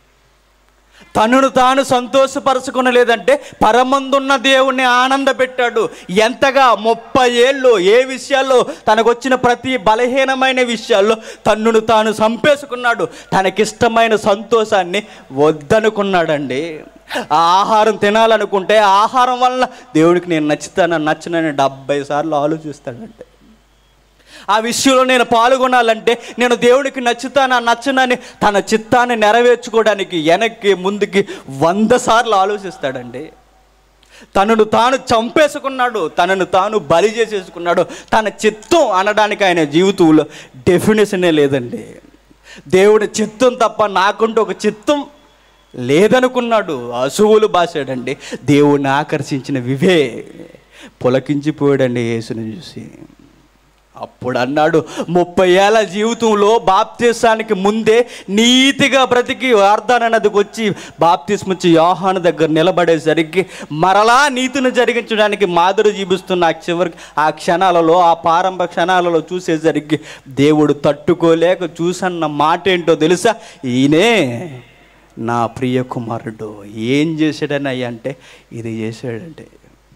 తనను తాను సంతోషపరచుకునలేదంటే పరమందున్న దేవుణ్ణి ఆనంద పెట్టాడు ఎంతగా ముప్పై ఏళ్ళు ఏ విషయాల్లో తనకొచ్చిన ప్రతి బలహీనమైన విషయాల్లో తన్నును తాను చంపేసుకున్నాడు తనకిష్టమైన సంతోషాన్ని వద్దనుకున్నాడండి ఆ ఆహారం తినాలనుకుంటే ఆ ఆహారం వల్ల దేవుడికి నేను నచ్చుతాను నచ్చనని డెబ్బై సార్లు ఆలోచిస్తాడంటే ఆ విషయంలో నేను పాల్గొనాలంటే నేను దేవుడికి నచ్చుతానా నచ్చనని తన చిత్తాన్ని నెరవేర్చుకోవడానికి వెనక్కి ముందుకి వంద సార్లు ఆలోచిస్తాడండి తనను తాను చంపేసుకున్నాడు తనను తాను బలి చేసేసుకున్నాడు తన చిత్తం అనడానికి ఆయన జీవితంలో డెఫినేషనే లేదండి దేవుడి చిత్తం తప్ప నాకుంటూ ఒక చిత్తం లేదనుకున్నాడు అసువులు బాసాడండి దేవుణ్ణి ఆకర్షించిన వివే పులకించిపోయాడండి యేసుని చూసి అప్పుడు అన్నాడు ముప్పై ఏళ్ళ జీవితంలో బాప్తీసానికి ముందే నీతిగా బ్రతికి వార్దాన నదికి వచ్చి బాప్తిస్మిచ్చి యోహాను దగ్గర నిలబడేసరికి మరలా నీతిని జరిగించడానికి మాదిరి జీవిస్తున్న ఆ చివరికి ఆ క్షణాలలో ఆ ప్రారంభ క్షణాలలో చూసేసరికి దేవుడు తట్టుకోలేక చూసన్న మాట ఏంటో తెలుసా ఈయనే నా ప్రియ కుమారుడు ఏం చేశాడని అయ్యా అంటే ఇది చేశాడంటే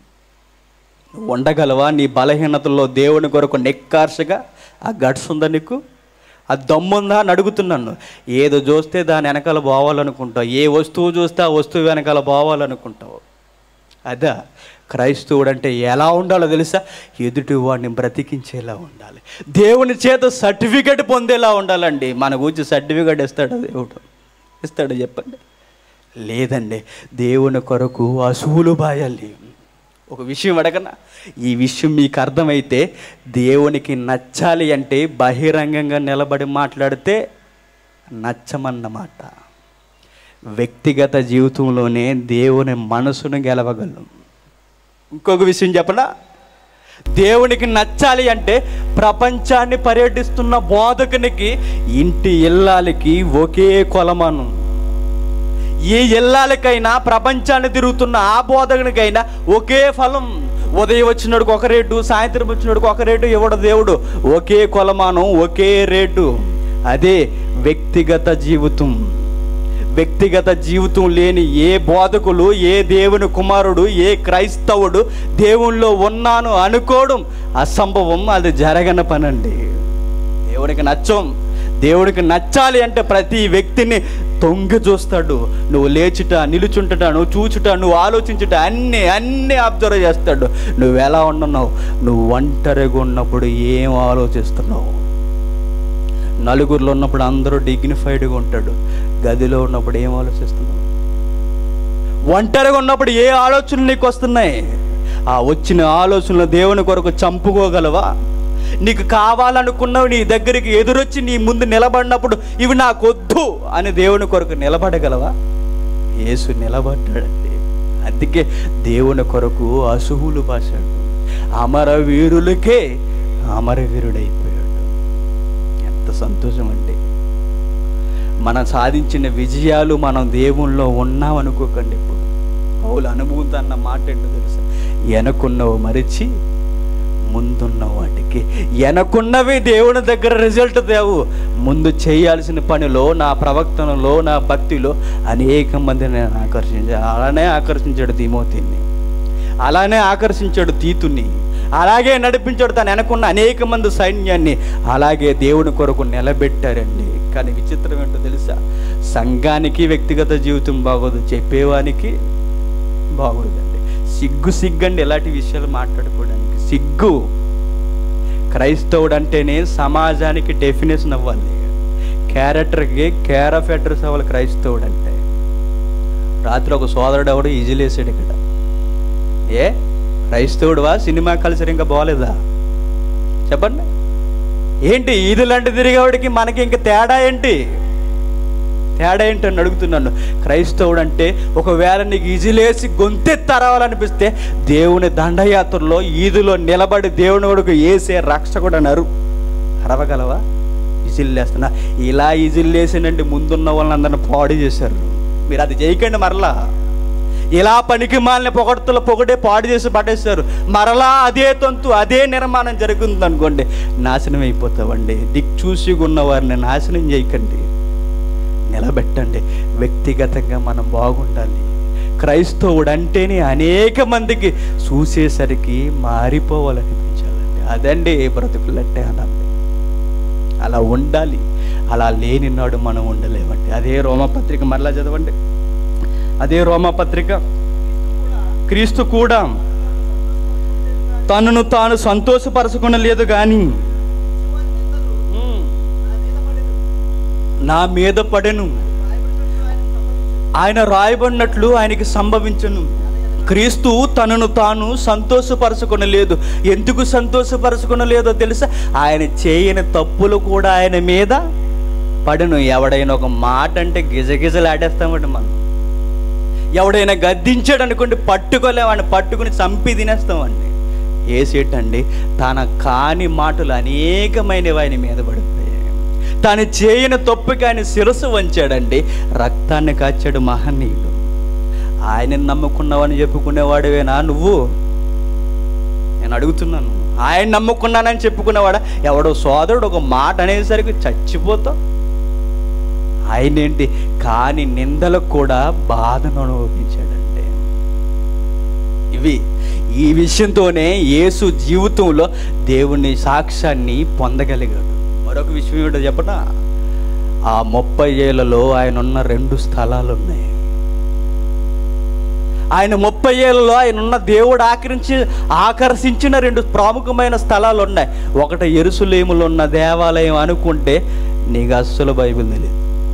నువ్వు ఉండగలవా నీ బలహీనతల్లో దేవుని కొరకు నెక్కార్షగా ఆ గట్స్ ఉందా నీకు ఆ దమ్ముందా అని అడుగుతున్నాను ఏదో చూస్తే దాని వెనకాల పోవాలనుకుంటావు ఏ వస్తువు చూస్తే ఆ వస్తువు వెనకాల పోవాలనుకుంటావు అదా క్రైస్తవుడు అంటే ఎలా ఉండాలో తెలుసా ఎదుటి వాడిని బ్రతికించేలా ఉండాలి దేవుని చేత సర్టిఫికెట్ పొందేలా ఉండాలండి మన గురించి సర్టిఫికెట్ ఇస్తాడు దేవుడు ఇస్తాడు చెప్పండి లేదండి దేవుని కొరకు అసూలు బాయాలి ఒక విషయం అడగనా ఈ విషయం మీకు అర్థమైతే దేవునికి నచ్చాలి అంటే బహిరంగంగా నిలబడి మాట్లాడితే నచ్చమన్నమాట వ్యక్తిగత జీవితంలోనే దేవుని మనసును గెలవగలం ఇంకొక విషయం చెప్పనా దేవునికి నచ్చాలి అంటే ప్రపంచాన్ని పర్యటిస్తున్న బోధకునికి ఇంటి ఇల్లాలకి ఒకే కొలమాను ఏ ఇల్లాలకైనా ప్రపంచాన్ని తిరుగుతున్న ఆ బోధకునికైనా ఒకే ఫలం ఉదయం వచ్చినోడికి ఒక రేటు సాయంత్రం వచ్చినోడికి ఒక రేటు ఇవ్వడు దేవుడు ఒకే కొలమానం ఒకే రేటు అదే వ్యక్తిగత జీవితం వ్యక్తిగత జీవితం లేని ఏ బోధకులు ఏ దేవుని కుమారుడు ఏ క్రైస్తవుడు దేవునిలో ఉన్నాను అనుకోవడం అసంభవం అది జరగని పనండి దేవునికి నచ్చం దేవుడికి నచ్చాలి అంటే ప్రతి వ్యక్తిని తొంగి చూస్తాడు నువ్వు లేచుట నిలుచుంటట నువ్వు చూచుట నువ్వు ఆలోచించుట అన్నీ అన్నీ అబ్జర్వ్ చేస్తాడు నువ్వు ఎలా ఉన్నావు నువ్వు ఒంటరిగా ఉన్నప్పుడు ఏం ఆలోచిస్తున్నావు నలుగురిలో ఉన్నప్పుడు అందరూ డిగ్నిఫైడ్గా ఉంటాడు గదిలో ఉన్నప్పుడు ఏం ఆలోచిస్తున్నావు ఒంటరిగా ఉన్నప్పుడు ఏ ఆలోచనలు నీకు వస్తున్నాయి ఆ వచ్చిన ఆలోచనలు దేవుని కొరకు చంపుకోగలవా నీకు కావాలనుకున్నవి నీ దగ్గరికి ఎదురొచ్చి నీ ముందు నిలబడినప్పుడు ఇవి నాకొద్దు అని దేవుని కొరకు నిలబడగలవా యేసు నిలబడ్డాడండి అందుకే దేవుని కొరకు అసువులు బాశాడు అమరవీరులకే అమరవీరుడైపోయాడు ఎంత సంతోషం అండి మనం సాధించిన విజయాలు మనం దేవుల్లో ఉన్నాం అనుకోకండి ఇప్పుడు పౌలు అనుభూతి అన్న మాట ఏంటో తెలుసా వెనకున్నవి మరిచి ముందున్న వాటికి వెనకున్నవి దేవుని దగ్గర రిజల్ట్ దేవు ముందు చేయాల్సిన పనిలో నా ప్రవక్తనలో నా భక్తిలో అనేక మందిని నేను ఆకర్షించాను అలానే ఆకర్షించాడు తిమోతిని అలానే ఆకర్షించాడు తీతుని అలాగే నడిపించాడు తను వెనకున్న అనేక మంది సైన్యాన్ని అలాగే దేవుని కొరకు నిలబెట్టారండి కానీ విచిత్రం ఏంటో తెలుసా సంఘానికి వ్యక్తిగత జీవితం బాగోదు చెప్పేవానికి బాగోదండి సిగ్గు సిగ్గండి ఎలాంటి విషయాలు మాట్లాడుకోవడానికి సిగ్గు క్రైస్తవుడు అంటేనే సమాజానికి డెఫినేషన్ అవ్వాలి క్యారెక్టర్కి కేర్ ఆఫ్ అడ్రస్ అవ్వాలి క్రైస్తవుడు అంటే రాత్రి ఒక సోదరుడు ఎవడు ఈజీలేసాడు ఇక్కడ ఏ క్రైస్తవుడువా సినిమా కల్చర్ ఇంకా బాగలేదా చెప్పండి ఏంటి ఈదులంటే తిరిగేవాడికి మనకి ఇంక తేడా ఏంటి తేడా ఏంటని అడుగుతున్నాను క్రైస్తవుడు అంటే ఒకవేళ నీకు ఈజీలేసి గొంతెత్తరవాలనిపిస్తే దేవుని దండయాత్రలో ఈదులో నిలబడి దేవుని కొడుకు ఏసే రక్షకుడు అన్నారు అరవగలవా ఈజిల్లేస్తున్నా ఇలా ఈజిల్లేసినండి ముందున్న వాళ్ళందరిని పాడు చేశారు మీరు అది చేయకండి మరలా ఇలా పనికి మాలిన పొగడ్తలు పొగడే పాడు చేసి పడేశారు మరలా అదే తంతు అదే నిర్మాణం జరుగుతుంది అనుకోండి నాశనం అయిపోతామండి దిక్ చూసి ఉన్న వారిని నాశనం చేయకండి నిలబెట్టండి వ్యక్తిగతంగా మనం బాగుండాలి క్రైస్తవుడు అంటేనే అనేక మందికి చూసేసరికి మారిపోవాలనిపించాలండి అదండి బ్రతుకులంటే అనండి అలా ఉండాలి అలా లేని నాడు మనం ఉండలేమండి అదే రోమపత్రిక మరలా చదవండి అదే రోమపత్రిక క్రీస్తు కూడా తనను తాను సంతోషపరచుకునలేదు కానీ నా మీద పడెను ఆయన రాయబడినట్లు ఆయనకి సంభవించను క్రీస్తు తనను తాను సంతోషపరచుకొనలేదు ఎందుకు సంతోషపరచుకొనలేదో తెలుసా ఆయన చేయని తప్పులు కూడా ఆయన మీద పడను ఎవడైనా ఒక మాట అంటే గిజగిజలాడేస్తామండి మనం ఎవడైనా గద్దించాడు అనుకోండి పట్టుకోలేవాడిని పట్టుకుని చంపి తినేస్తామండి ఏసేటండి తన కాని మాటలు అనేకమైనవి ఆయన మీద పడిపోయాయి తాను చేయని తప్పుకి ఆయన శిరస్సు వంచాడండి రక్తాన్ని కాచాడు మహనీయుడు ఆయన నమ్ముకున్నావని చెప్పుకునేవాడివేనా నువ్వు నేను అడుగుతున్నాను ఆయన నమ్ముకున్నానని చెప్పుకునేవాడా ఎవడో సోదరుడు ఒక మాట అనేసరికి చచ్చిపోతావు ఆయన ఏంటి కాని నిందలకు కూడా బాధను అనుభవించాడండి ఇవి ఈ విషయంతోనే యేసు జీవితంలో దేవుని సాక్ష్యాన్ని పొందగలిగాడు మరొక విషయం ఏంటో చెప్పనా ఆ ముప్పై ఏళ్ళలో ఆయన ఉన్న రెండు స్థలాలు ఉన్నాయి ఆయన ముప్పై ఏళ్ళలో ఆయన ఉన్న దేవుడు ఆకరించి ఆకర్షించిన రెండు ప్రముఖమైన స్థలాలు ఉన్నాయి ఒకటి ఎరుసులేములో ఉన్న దేవాలయం అనుకుంటే నీకు అస్సలు బైబిల్ తెలియదు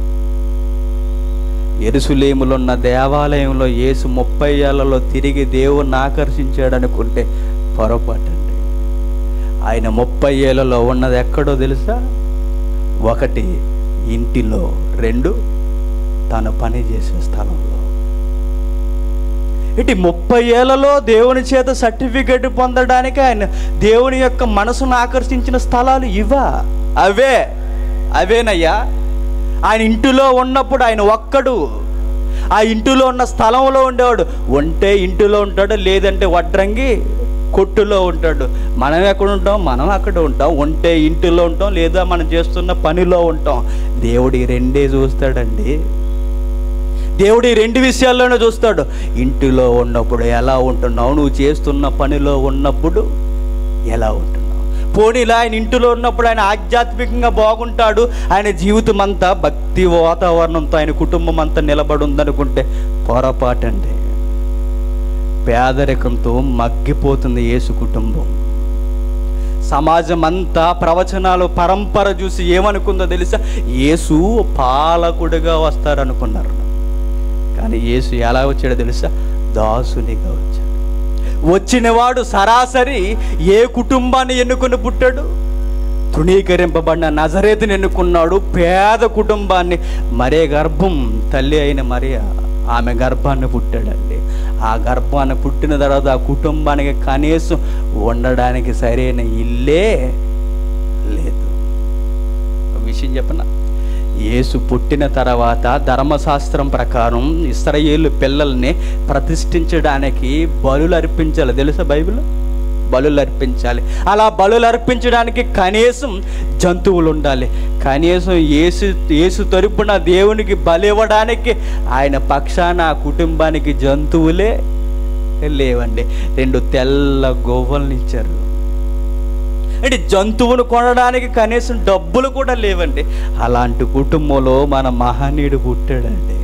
ఎరుసులేములో ఉన్న దేవాలయంలో యేసు ముప్పై ఏళ్లలో తిరిగి దేవుణ్ణి ఆకర్షించాడు అనుకుంటే పొరపాటండి ఆయన ముప్పై ఏళ్ళలో ఉన్నది ఎక్కడో తెలుసా ఒకటి ఇంటిలో రెండు తను పని చేసే స్థలంలో ఇటు ముప్పై ఏళ్లలో దేవుని చేత సర్టిఫికెట్ పొందడానికి ఆయన దేవుని యొక్క మనసును ఆకర్షించిన స్థలాలు ఇవా అవే అవేనయ్యా ఆయన ఇంటిలో ఉన్నప్పుడు ఆయన ఒక్కడు ఆ ఇంటిలో ఉన్న స్థలంలో ఉండేవాడు ఉంటే ఇంటిలో ఉంటాడు లేదంటే వడ్రంగి కొట్టులో ఉంటాడు మనం ఎక్కడ ఉంటాం మనం అక్కడ ఉంటాం ఉంటే ఇంటిలో ఉంటాం లేదా మనం చేస్తున్న పనిలో ఉంటాం దేవుడు ఈ రెండే చూస్తాడండి దేవుడు ఈ రెండు విషయాల్లోనే చూస్తాడు ఇంటిలో ఉన్నప్పుడు ఎలా ఉంటున్నావు నువ్వు చేస్తున్న పనిలో ఉన్నప్పుడు ఎలా ఉంటున్నావు పోనీలా ఆయన ఇంటిలో ఉన్నప్పుడు ఆయన ఆధ్యాత్మికంగా బాగుంటాడు ఆయన జీవితం అంతా భక్తి వాతావరణంతో ఆయన కుటుంబం అంతా నిలబడి ఉందనుకుంటే పొరపాటండి పేదరికంతో మగ్గిపోతుంది యేసు కుటుంబం సమాజం అంతా ప్రవచనాలు పరంపర చూసి ఏమనుకుందో తెలుసా యేసు పాలకుడిగా వస్తారనుకున్నారు కానీ యేసు ఎలా వచ్చాడో తెలుసా దాసునిగా వచ్చాడు వచ్చినవాడు సరాసరి ఏ కుటుంబాన్ని ఎన్నుకొని పుట్టాడు తృణీకరింపబడిన నజరేతుని ఎన్నుకున్నాడు పేద కుటుంబాన్ని మరే గర్భం తల్లి అయిన మరియ ఆమె గర్భాన్ని పుట్టాడండి ఆ గర్భాన్ని పుట్టిన తర్వాత ఆ కుటుంబానికి కనీసం ఉండడానికి సరైన ఇల్లే లేదు ఒక విషయం చెప్పనా యేసు పుట్టిన తర్వాత ధర్మశాస్త్రం ప్రకారం ఇస్రాయేలు పిల్లల్ని ప్రతిష్ఠించడానికి బలులు అర్పించాలి తెలుసా బైబిల్ బలులు అర్పించాలి అలా బలులు అర్పించడానికి కనీసం జంతువులు ఉండాలి కనీసం యేసు యేసు తరపున దేవునికి బలి ఇవ్వడానికి ఆయన పక్షాన ఆ కుటుంబానికి జంతువులే లేవండి రెండు తెల్ల గోవల్ని ఇచ్చారు అంటే జంతువును కొనడానికి కనీసం డబ్బులు కూడా లేవండి అలాంటి కుటుంబంలో మన మహనీయుడు పుట్టాడండి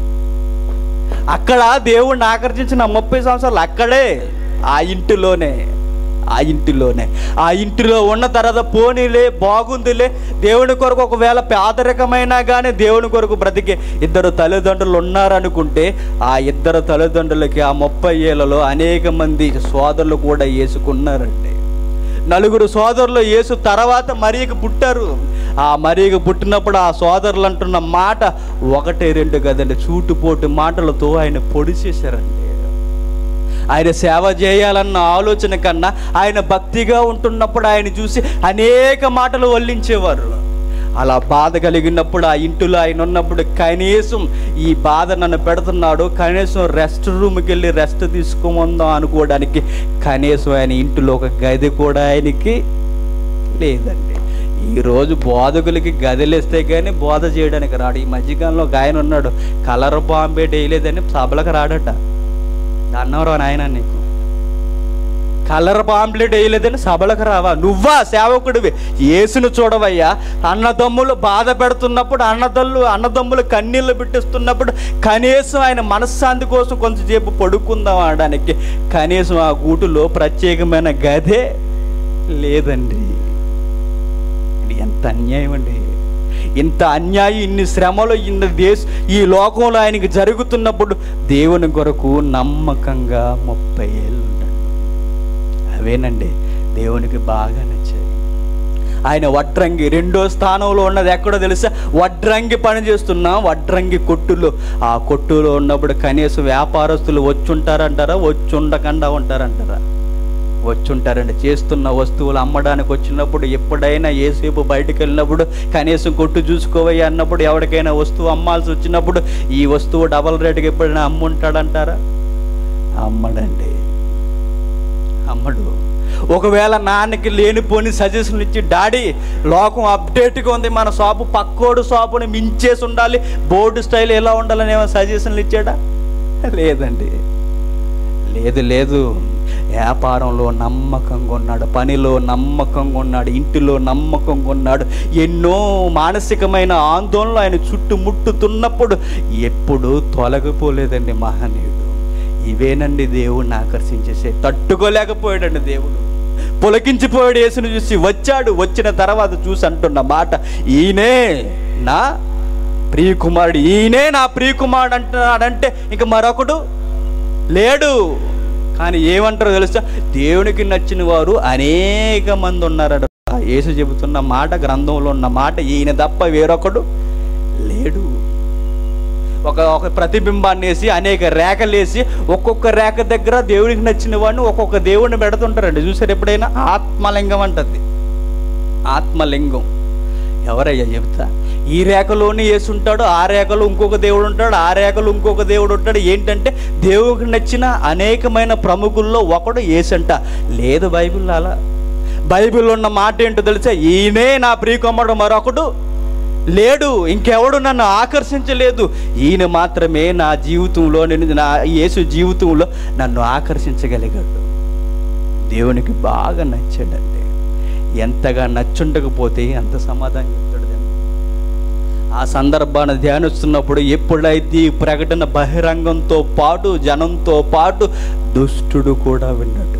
అక్కడ దేవుణ్ణి ఆకర్షించిన ముప్పై సంవత్సరాలు అక్కడే ఆ ఇంటిలోనే ఆ ఇంటిలోనే ఆ ఇంటిలో ఉన్న తర్వాత పోనీలే బాగుందిలే దేవుని కొరకు ఒకవేళ పేదరికమైనా కానీ దేవుని కొరకు బ్రతికే ఇద్దరు తల్లిదండ్రులు ఉన్నారనుకుంటే ఆ ఇద్దరు తల్లిదండ్రులకి ఆ ముప్పై ఏళ్ళలో అనేక మంది సోదరులు కూడా వేసుకున్నారండి నలుగురు సోదరులు యేసు తర్వాత మరియకు పుట్టారు ఆ మరియకు పుట్టినప్పుడు ఆ సోదరులు అంటున్న మాట ఒకటి రెండు కదండి చూటుపోటు మాటలతో ఆయన పొడి చేశారండి ఆయన సేవ చేయాలన్న ఆలోచన కన్నా ఆయన భక్తిగా ఉంటున్నప్పుడు ఆయన చూసి అనేక మాటలు వల్లించేవారు అలా బాధ కలిగినప్పుడు ఆ ఇంటిలో ఆయన ఉన్నప్పుడు కనీసం ఈ బాధ నన్ను పెడుతున్నాడు కనీసం రెస్ట్ రూమ్కి వెళ్ళి రెస్ట్ తీసుకోమందాం అనుకోవడానికి కనీసం ఆయన ఇంటిలో ఒక గది కూడా ఆయనకి లేదండి ఈరోజు బోధకులకి గదిలేస్తే కానీ బోధ చేయడానికి రాడు ఈ మధ్యకాలంలో ఒక ఆయన ఉన్నాడు కలర్ బాంబే వేయలేదని సభలకు రాడట అన్నవరా నాయన నీకు కలర్ పాంప్లెట్ వేయలేదని సభలకు రావా నువ్వా సేవకుడివి యేసును చూడవయ్యా అన్నదమ్ములు బాధ పెడుతున్నప్పుడు అన్నదమ్ములు అన్నదమ్ములు కన్నీళ్ళు పెట్టిస్తున్నప్పుడు కనీసం ఆయన మనశ్శాంతి కోసం కొంచెంసేపు పడుకుందాం అనడానికి కనీసం ఆ గూటులో ప్రత్యేకమైన గదే లేదండి ఇది ఎంత అన్యాయం అండి ఇంత అన్యాయం ఇన్ని శ్రమలు ఇన్ని దేశ ఈ లోకంలో ఆయనకి జరుగుతున్నప్పుడు దేవుని కొరకు నమ్మకంగా ముప్పై ఏళ్ళు ఉంటాడు అవేనండి దేవునికి బాగా నచ్చాయి ఆయన వడ్రంగి రెండో స్థానంలో ఉన్నది ఎక్కడో తెలుసా వడ్రంగి పని చేస్తున్నాం వడ్రంగి కొట్టులో ఆ కొట్టులో ఉన్నప్పుడు కనీసం వ్యాపారస్తులు వచ్చుంటారంటారా వచ్చి ఉండకుండా ఉంటారంటారా వచ్చుంటారండి చేస్తున్న వస్తువులు అమ్మడానికి వచ్చినప్పుడు ఎప్పుడైనా ఏసేపు బయటకు వెళ్ళినప్పుడు కనీసం కొట్టు చూసుకోవయ్యా అన్నప్పుడు ఎవరికైనా వస్తువు అమ్మాల్సి వచ్చినప్పుడు ఈ వస్తువు డబల్ రేటుకి ఎప్పుడైనా అమ్ముంటాడంటారా అమ్మడండి అమ్మడు ఒకవేళ నాన్నకి లేనిపోని సజెషన్ ఇచ్చి డాడీ లోకం అప్డేట్గా ఉంది మన షాపు పక్కోడు షాపుని మించేసి ఉండాలి బోర్డు స్టైల్ ఎలా ఉండాలని ఏమైనా సజెషన్లు ఇచ్చాడా లేదండి లేదు లేదు వ్యాపారంలో నమ్మకంగా ఉన్నాడు పనిలో నమ్మకంగా ఉన్నాడు ఇంటిలో నమ్మకంగా ఉన్నాడు ఎన్నో మానసికమైన ఆందోళనలు ఆయన చుట్టుముట్టుతున్నప్పుడు ఎప్పుడు తొలగిపోలేదండి మహనీయుడు ఇవేనండి దేవుణ్ణి ఆకర్షించేసే తట్టుకోలేకపోయాడండి దేవుడు పులకించిపోయాడు యేసుని చూసి వచ్చాడు వచ్చిన తర్వాత చూసి అంటున్న మాట ఈయనే నా ప్రియకుమారుడు ఈయనే నా ప్రియకుమారుడు అంటున్నాడంటే ఇంక మరొకడు లేడు కానీ ఏమంటారో తెలుసా దేవునికి నచ్చిన వారు అనేక మంది ఉన్నారట యేసు చెబుతున్న మాట గ్రంథంలో ఉన్న మాట ఈయన తప్ప వేరొకడు లేడు ఒక ఒక ప్రతిబింబాన్ని వేసి అనేక రేఖలేసి ఒక్కొక్క రేఖ దగ్గర దేవునికి నచ్చిన వాడిని ఒక్కొక్క దేవుడిని పెడుతుంటారండి చూసారు ఎప్పుడైనా ఆత్మలింగం అంటది ఆత్మలింగం ఎవరయ్యా చెప్తా ఈ రేఖలోనే యేసు ఉంటాడు ఆ రేఖలో ఇంకొక దేవుడు ఉంటాడు ఆ రేఖలో ఇంకొక దేవుడు ఉంటాడు ఏంటంటే దేవుడికి నచ్చిన అనేకమైన ప్రముఖుల్లో ఒకడు యేసంట లేదు బైబిల్లో అలా బైబిల్లో ఉన్న మాట ఏంటో తెలుసా ఈయనే నా ప్రియకుమారుడు మరొకడు లేడు ఇంకెవడు నన్ను ఆకర్షించలేదు ఈయన మాత్రమే నా జీవితంలో నేను నా యేసు జీవితంలో నన్ను ఆకర్షించగలిగాడు దేవునికి బాగా నచ్చాడండి ఎంతగా నచ్చుండకపోతే ఎంత సమాధానం చెప్తాడు దాన్ని? ఆ సందర్భాన్ని ధ్యానిస్తున్నప్పుడు ఎప్పుడైతే ఈ ప్రకటన బహిరంగంతో పాటు జనంతో పాటు దుష్టుడు కూడా విన్నాడు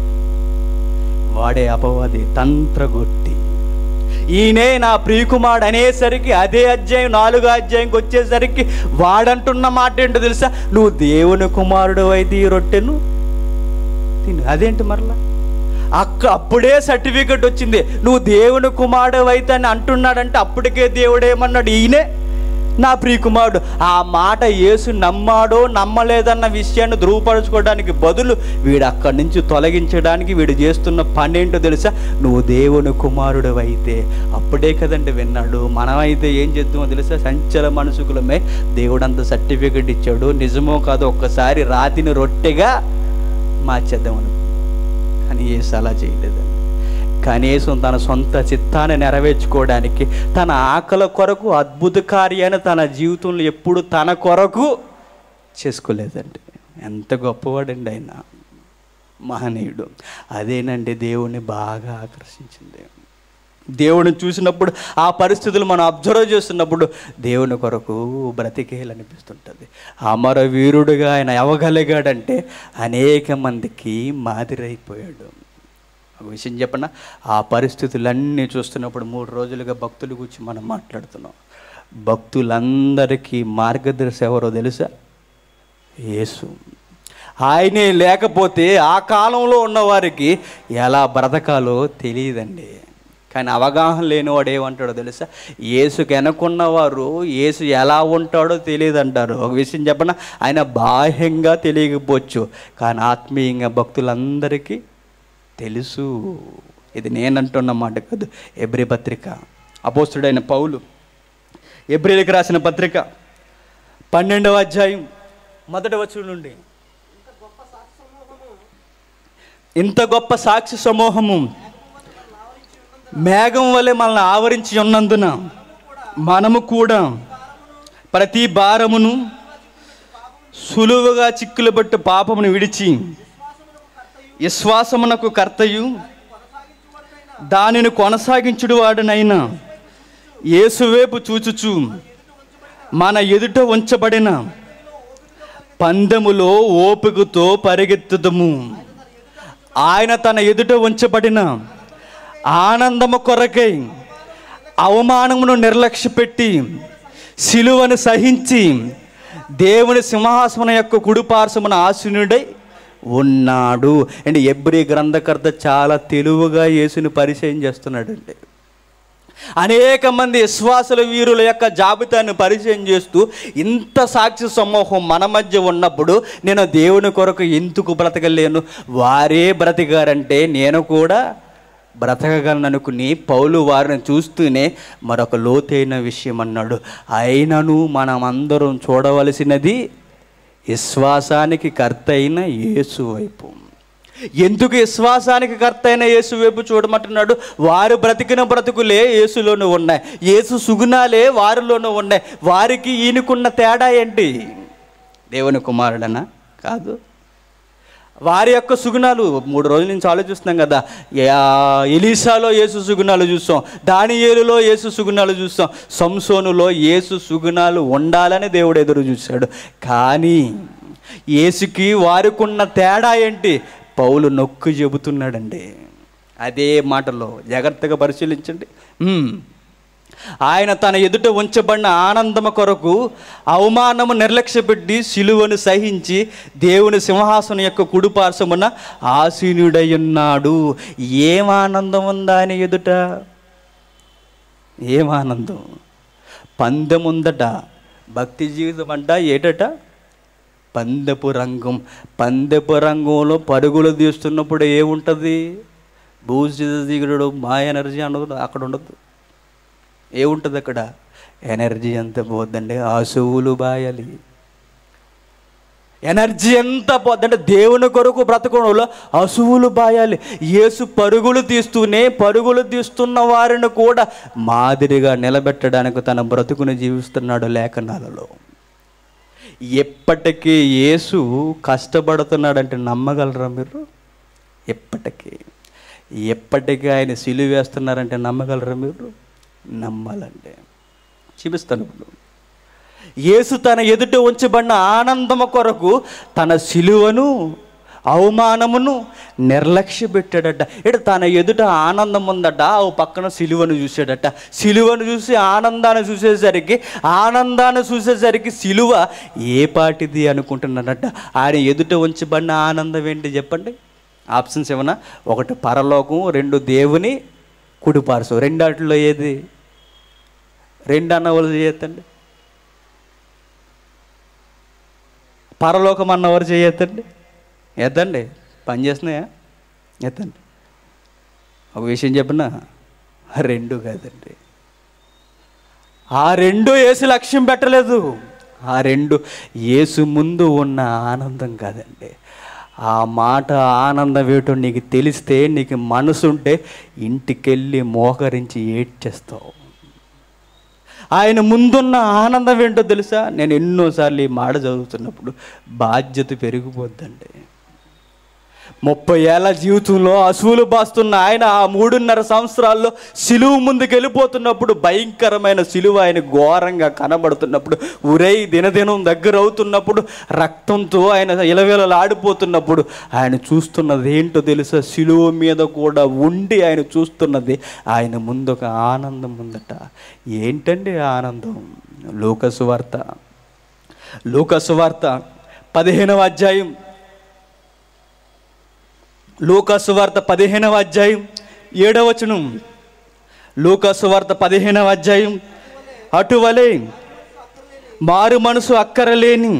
వాడే అపవాది తంత్రగొట్టి ఈయనే నా ప్రియకుమారుడు అనేసరికి అదే అధ్యాయం నాలుగో అధ్యాయంకి వచ్చేసరికి వాడంటున్న మాట ఏంటో తెలుసా నువ్వు దేవుని కుమారుడు అయితే ఈ రొట్టెను తిను అదేంటి మరలా అక్క అప్పుడే సర్టిఫికెట్ వచ్చింది నువ్వు దేవుని కుమారుడు అయితే అని అంటున్నాడంటే అప్పటికే దేవుడు ఏమన్నాడు ఈయనే నా ప్రియకుమారుడు ఆ మాట యేసు నమ్మాడో నమ్మలేదన్న విషయాన్ని ధృవపరచుకోవడానికి బదులు వీడు అక్కడి నుంచి తొలగించడానికి వీడు చేస్తున్న పని ఏంటో తెలుసా నువ్వు దేవుని కుమారుడు అయితే అప్పుడే కదండి విన్నాడు మనమైతే ఏం చేద్దామో తెలుసా సంచల మనసుకులమే దేవుడు అంత సర్టిఫికెట్ ఇచ్చాడు నిజమో కాదో ఒక్కసారి రాతిని రొట్టెగా మార్చేద్దాం అనుకో కానీ యేసు అలా చేయలేదండి కనీసం తన సొంత చిత్తాన్ని నెరవేర్చుకోవడానికి తన ఆకల కొరకు అద్భుత కార్యాన్ని తన జీవితంలో ఎప్పుడు తన కొరకు చేసుకోలేదండి ఎంత గొప్పవాడండి ఆయన మహనీయుడు అదేనండి దేవుణ్ణి బాగా ఆకర్షించింది దేవుడిని చూసినప్పుడు ఆ పరిస్థితులు మనం అబ్జర్వ్ చేస్తున్నప్పుడు దేవుని కొరకు బ్రతికేయాలనిపిస్తుంటుంది అమర వీరుడుగా ఆయన అవ్వగలిగాడంటే అనేక మందికి మాదిరైపోయాడు ఒక విషయం చెప్పన ఆ పరిస్థితులన్నీ చూస్తున్నప్పుడు మూడు రోజులుగా భక్తుల గురించి మనం మాట్లాడుతున్నాం భక్తులందరికీ మార్గదర్శి ఎవరో తెలుసా యేసు ఆయనే లేకపోతే ఆ కాలంలో ఉన్నవారికి ఎలా బ్రతకాలో తెలియదండి కానీ అవగాహన లేనివాడు ఏమంటాడో తెలుసా ఏసుకు వెనకున్నవారు ఏసు ఎలా ఉంటాడో తెలియదు అంటారు ఒక విషయం చెప్పన ఆయన బాహ్యంగా తెలియకపోవచ్చు కానీ ఆత్మీయంగా భక్తులందరికీ తెలుసు ఇది నేనంటున్న మాట కాదు ఎబ్రి పత్రిక అపోస్తుడైన పౌలు ఎబ్రిలకు రాసిన పత్రిక పన్నెండవ అధ్యాయం మొదటి వచ్చుడు నుండి ఇంత గొప్ప సాక్షి సమూహము మేఘం వలె మనల్ని ఆవరించి ఉన్నందున మనము కూడా ప్రతి భారమును సులువుగా చిక్కులు బట్టి పాపమును విడిచి విశ్వాసమునకు కర్తయు దానిని కొనసాగించుడు వాడనైనా యేసువేపు చూచుచు మన ఎదుట ఉంచబడిన పందెములో ఓపికతో పరిగెత్తుదము ఆయన తన ఎదుట ఉంచబడిన ఆనందము కొరకై అవమానమును నిర్లక్ష్యపెట్టి సిలువను సహించి దేవుని సింహాసనం యొక్క కుడిపార్శ్వమున ఆసీనుడై ఉన్నాడు అండ్ ఎబ్రి గ్రంథకర్త చాలా తెలివిగా యేసుని పరిచయం చేస్తున్నాడండి అనేక మంది విశ్వాసుల వీరుల యొక్క జాబితాను పరిచయం చేస్తూ ఇంత సాక్షి సమూహం మన మధ్య ఉన్నప్పుడు నేను దేవుని కొరకు ఎందుకు బ్రతకలేను వారే బ్రతికారంటే నేను కూడా బ్రతకగలను అనుకుని పౌలు వారిని చూస్తూనే మరొక లోతైన విషయం అన్నాడు అయినను మనమందరం చూడవలసినది విశ్వాసానికి కర్త అయిన యేసు వైపు ఎందుకు విశ్వాసానికి కర్త అయిన యేసు వైపు చూడమంటున్నాడు వారు బ్రతికిన బ్రతుకులే యేసులోనూ ఉన్నాయి యేసు సుగుణాలే వారిలోనూ ఉన్నాయి వారికి ఈయనకున్న తేడా ఏంటి దేవుని కుమారుడనా కాదు వారి యొక్క సుగుణాలు మూడు రోజుల నుంచి ఆలోచిస్తున్నాం కదా యా- ఎలీసాలో యేసు సుగుణాలు చూస్తాం దానియేలులో యేసు సుగుణాలు చూస్తాం సంసోనులో యేసు సుగుణాలు ఉండాలని దేవుడు ఎదురు చూశాడు కానీ యేసుకి వారికున్న తేడా ఏంటి పౌలు నొక్కు చెబుతున్నాడండి అదే మాటలో జాగ్రత్తగా పరిశీలించండి హ్మ్. ఆయన తన ఎదుట ఉంచబడిన ఆనందము కొరకు అవమానము నిర్లక్ష్యపెట్టి సిలువను సహించి దేవుని సింహాసనం యొక్క కుడిపార్శ్వమున ఆసీనుడై ఉన్నాడు ఏం ఆనందం ఉందా ఆయన ఎదుట ఏం ఆనందం పందెం ఉందట భక్తి జీవితం అంట ఏటట పందెపు రంగం పందెపు రంగంలో పరుగులు తీస్తున్నప్పుడు ఏముంటుంది బూజి దిగుడు మా ఎనర్జీ ఉండదు అక్కడ ఉండదు ఏముంటుంది అక్కడ ఎనర్జీ ఎంత పోద్దండి ఆశువులు బాయాలి ఎనర్జీ ఎంత పోద్దంటే దేవుని కొరకు బ్రతకడంలో అసువులు బాయాలి యేసు పరుగులు తీస్తూనే పరుగులు తీస్తున్న వారిని కూడా మాదిరిగా నిలబెట్టడానికి తన బ్రతుకుని జీవిస్తున్నాడు లేఖనాలలో ఎప్పటికీ యేసు కష్టపడుతున్నాడంటే నమ్మగలరా మీరు ఎప్పటికీ ఎప్పటికీ ఆయన సిలువ వేస్తున్నారంటే నమ్మగలరా మీరు నమ్మాలంటే చూపిస్తాను ఇప్పుడు యేసు తన ఎదుట ఉంచబడిన ఆనందము కొరకు తన సిలువను అవమానమును నిర్లక్ష్య పెట్టాడట ఇటు తన ఎదుట ఆనందం ఉందట ఓ పక్కన సిలువను చూశాడట సిలువను చూసి ఆనందాన్ని చూసేసరికి ఆనందాన్ని చూసేసరికి సిలువ ఏ పాటిది అనుకుంటున్నాడట ఆయన ఎదుట ఉంచబడిన ఆనందం ఏంటి చెప్పండి ఆప్షన్స్ ఏమన్నా ఒకటి పరలోకం రెండు దేవుని కుడిపార్సు రెండాటిలో ఏది రెండు అన్నవాళ్ళు చేయొద్దండి పరలోకం అన్నవారు చేయొద్దండి ఎత్తండి పని చేస్తున్నాయా ఎత్తండి ఒక విషయం చెప్పిన రెండు కాదండి ఆ రెండు ఏసు లక్ష్యం పెట్టలేదు ఆ రెండు ఏసు ముందు ఉన్న ఆనందం కాదండి ఆ మాట ఆనందం ఏటో నీకు తెలిస్తే నీకు మనసు ఉంటే ఇంటికెళ్ళి మోకరించి ఏడ్చేస్తావు ఆయన ముందున్న ఆనందం ఏంటో తెలుసా నేను ఎన్నోసార్లు ఈ మాట చదువుతున్నప్పుడు బాధ్యత పెరిగిపోద్దండి ముప్పై ఏళ్ళ జీవితంలో అసువులు బాస్తున్న ఆయన ఆ మూడున్నర సంవత్సరాల్లో సిలువు ముందుకు వెళ్ళిపోతున్నప్పుడు భయంకరమైన సిలువ ఆయన ఘోరంగా కనబడుతున్నప్పుడు ఉరై దినదినం దగ్గర అవుతున్నప్పుడు రక్తంతో ఆయన ఇలవేళలు ఆడిపోతున్నప్పుడు ఆయన చూస్తున్నది ఏంటో తెలుసా సిలువ మీద కూడా ఉండి ఆయన చూస్తున్నది ఆయన ముందు ఒక ఆనందం ఉందట ఏంటండి ఆ ఆనందం లూకసు వార్త లూకసు వార్త పదిహేనవ అధ్యాయం లూకాసు వార్త పదిహేనవ అధ్యాయం ఏడవ వచనం లూకాసు వార్త పదిహేనవ అధ్యాయం అటువలే మారు మనసు అక్కరలేని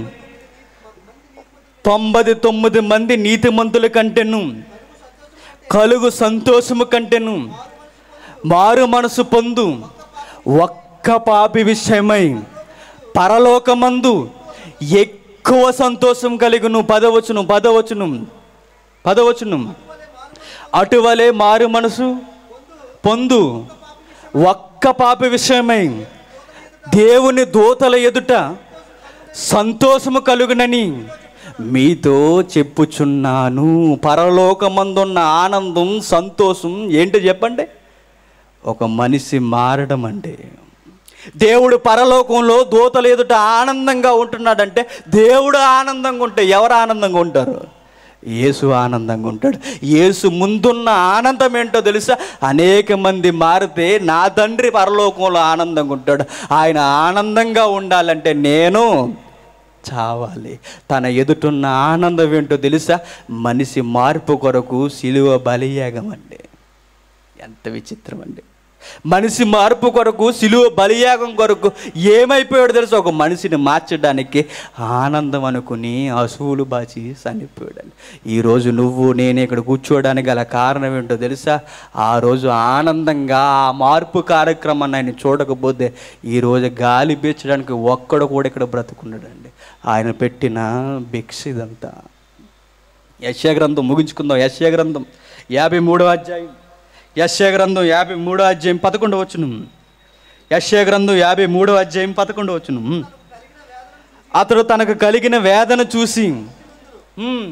తొంభై తొమ్మిది మంది నీతిమంతుల కంటెను కలుగు సంతోషము కంటెను మారు మనసు పొందు ఒక్క పాపి విషయమై పరలోకమందు ఎక్కువ సంతోషం కలిగును పదవచును పదవచును పదవచును అటువలే మారు మనసు పొందు ఒక్క పాపి విషయమై దేవుని దూతల ఎదుట సంతోషము కలుగునని మీతో చెప్పుచున్నాను పరలోకమందున్న ఆనందం సంతోషం ఏంటో చెప్పండి ఒక మనిషి మారడం అంటే దేవుడు పరలోకంలో దూతల ఎదుట ఆనందంగా ఉంటున్నాడంటే దేవుడు ఆనందంగా ఉంటే ఎవరు ఆనందంగా ఉంటారు యేసు ఆనందంగా ఉంటాడు యేసు ముందున్న ఆనందం ఏంటో తెలుసా అనేక మంది మారితే నా తండ్రి పరలోకంలో ఆనందంగా ఉంటాడు ఆయన ఆనందంగా ఉండాలంటే నేను చావాలి తన ఎదుటున్న ఆనందం ఏంటో తెలుసా మనిషి మార్పు కొరకు సిలువ బలియాగం అండి ఎంత విచిత్రం అండి మనిషి మార్పు కొరకు సిలువ బలియాగం కొరకు ఏమైపోయాడు తెలుసా ఒక మనిషిని మార్చడానికి ఆనందం అనుకుని అసువులు బాచి చనిపోయాడు ఈరోజు నువ్వు నేను ఇక్కడ కూర్చోవడానికి గల కారణం ఏంటో తెలుసా ఆ రోజు ఆనందంగా ఆ మార్పు కార్యక్రమాన్ని ఆయన చూడకపోతే ఈరోజు గాలి పీల్చడానికి ఒక్కడు కూడా ఇక్కడ బ్రతుకున్నాడండి ఆయన పెట్టిన భిక్ష ఇదంతా యశ్యా గ్రంథం ముగించుకుందాం యశ్యా గ్రంథం యాభై మూడో అధ్యాయం యశ్యా గ్రంథం యాభై మూడో అధ్యాయం పదకొండు వచ్చును యశ్యా గ్రంథం యాభై మూడో అధ్యాయం పదకొండు వచ్చును అతడు తనకు కలిగిన వేదన చూసి "ఉమ్,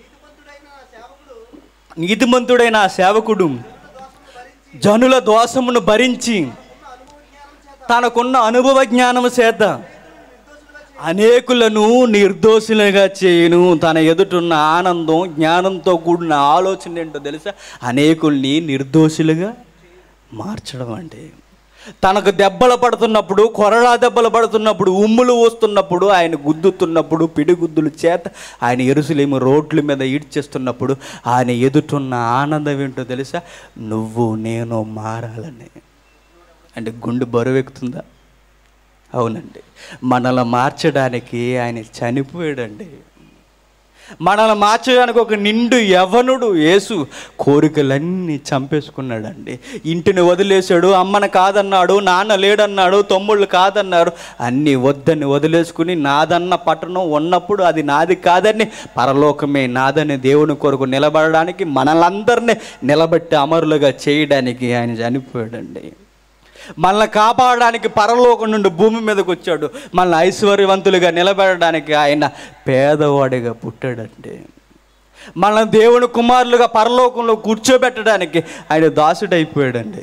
నీతిమంతుడైన ఆ సేవకుడు జనుల దోషమును భరించి తనకున్న అనుభవ జ్ఞానము చేత అనేకులను నిర్దోషులుగా చేయను తన ఎదుటున్న ఆనందం జ్ఞానంతో కూడిన ఆలోచన ఏంటో తెలుసా అనేకుల్ని నిర్దోషులుగా మార్చడం అంటే తనకు దెబ్బలు పడుతున్నప్పుడు కొరడా దెబ్బలు పడుతున్నప్పుడు ఉమ్ములు వస్తున్నప్పుడు ఆయన గుద్దుతున్నప్పుడు పిడిగుద్దుల చేత ఆయన ఎరుసలేము రోడ్ల మీద ఈడ్చేస్తున్నప్పుడు ఆయన ఎదుటున్న ఆనందం ఏంటో తెలుసా నువ్వు నేను మారాలని అంటే గుండె బరువెక్కుతుందా అవునండి మనల్ని మార్చడానికి ఆయన చనిపోయాడండి మనల్ని మార్చడానికి ఒక నిండు యవనుడు యేసు కోరికలన్నీ చంపేసుకున్నాడండి ఇంటిని వదిలేశాడు అమ్మని కాదన్నాడు నాన్న లేడన్నాడు తమ్ముళ్ళు కాదన్నారు అన్నీ వద్దని వదిలేసుకుని నాదన్న పట్టణం ఉన్నప్పుడు అది నాది కాదని పరలోకమే నాదని దేవుని కొరకు నిలబడడానికి మనలందరినీ నిలబెట్టి అమరులుగా చేయడానికి ఆయన చనిపోయాడండి మనల్ని కాపాడడానికి పరలోకం నుండి భూమి మీదకి వచ్చాడు మనల్ని ఐశ్వర్యవంతులుగా నిలబెట్టడానికి ఆయన పేదవాడిగా పుట్టాడంటే మన దేవుని కుమారులుగా పరలోకంలో కూర్చోబెట్టడానికి ఆయన దాసుడైపోయాడండి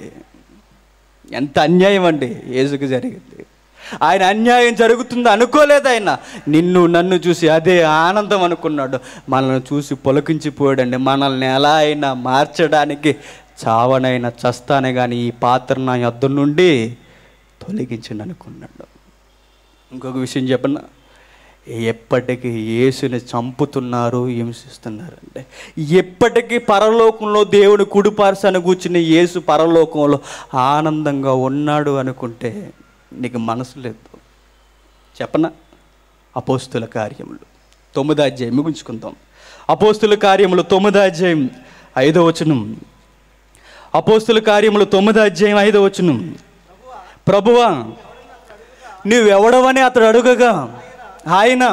ఎంత అన్యాయం అండి యేసుకు జరిగింది ఆయన అన్యాయం జరుగుతుంది అనుకోలేదు ఆయన నిన్ను నన్ను చూసి అదే ఆనందం అనుకున్నాడు మనల్ని చూసి పొలకించిపోయాడండి మనల్ని ఎలా అయినా మార్చడానికి చావనైనా చస్తానే కానీ ఈ పాత్ర నా యొద్ద నుండి తొలగించండి అనుకున్నాడు ఇంకొక విషయం చెప్పన ఎప్పటికీ యేసుని చంపుతున్నారు హింసిస్తున్నారు అంటే ఎప్పటికీ పరలోకంలో దేవుని కుడిపార్సన కూర్చుని యేసు పరలోకంలో ఆనందంగా ఉన్నాడు అనుకుంటే నీకు మనసు లేదు చెప్పనా అపోస్తుల కార్యములు తొమ్మిదో అధ్యాయం ముగించుకుందాం అపోస్తుల కార్యములు తొమ్మిదో అధ్యాయం ఐదో వచనం అపోస్తుల కార్యములు తొమ్మిదో అధ్యాయం ఐదో వచనం ప్రభువా నువ్వెవడవని అతడు అడుగగా ఆయన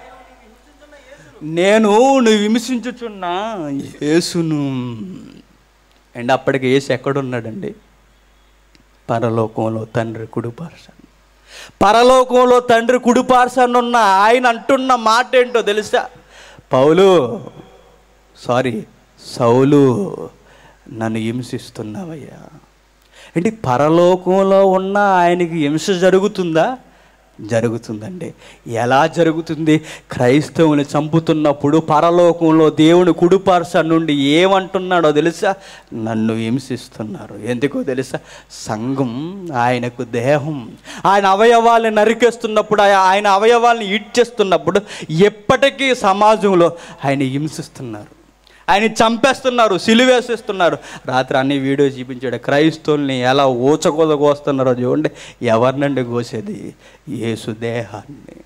నేను నువ్వు హింసించుచున్న యేసును అండ్ అప్పటికి యేసు ఎక్కడున్నాడండి పరలోకంలో తండ్రి కుడిపార్శాన్ని పరలోకంలో తండ్రి కుడిపార్శాన్ని ఉన్న ఆయన అంటున్న మాట ఏంటో తెలుసా పౌలు సారీ సౌలు నన్ను హింసిస్తున్నావయ్యా అంటే పరలోకంలో ఉన్న ఆయనకి హింస జరుగుతుందా జరుగుతుందండి ఎలా జరుగుతుంది క్రైస్తవుని చంపుతున్నప్పుడు పరలోకంలో దేవుని కుడిపార్స నుండి ఏమంటున్నాడో తెలుసా నన్ను హింసిస్తున్నారు ఎందుకో తెలుసా సంఘం ఆయనకు దేహం ఆయన అవయవాల్ని నరికేస్తున్నప్పుడు ఆయ- ఆయన అవయవాల్ని ఇడ్చేస్తున్నప్పుడు ఎప్పటికీ సమాజంలో ఆయన హింసిస్తున్నారు ఆయన చంపేస్తున్నారు సిలువేసేస్తున్నారు రాత్రి అన్ని వీడియో చూపించాడు క్రైస్తవుల్ని ఎలా ఊచకొదగోస్తున్నారో చూడండి ఎవరినండి కోసేది యేసు దేహాన్ని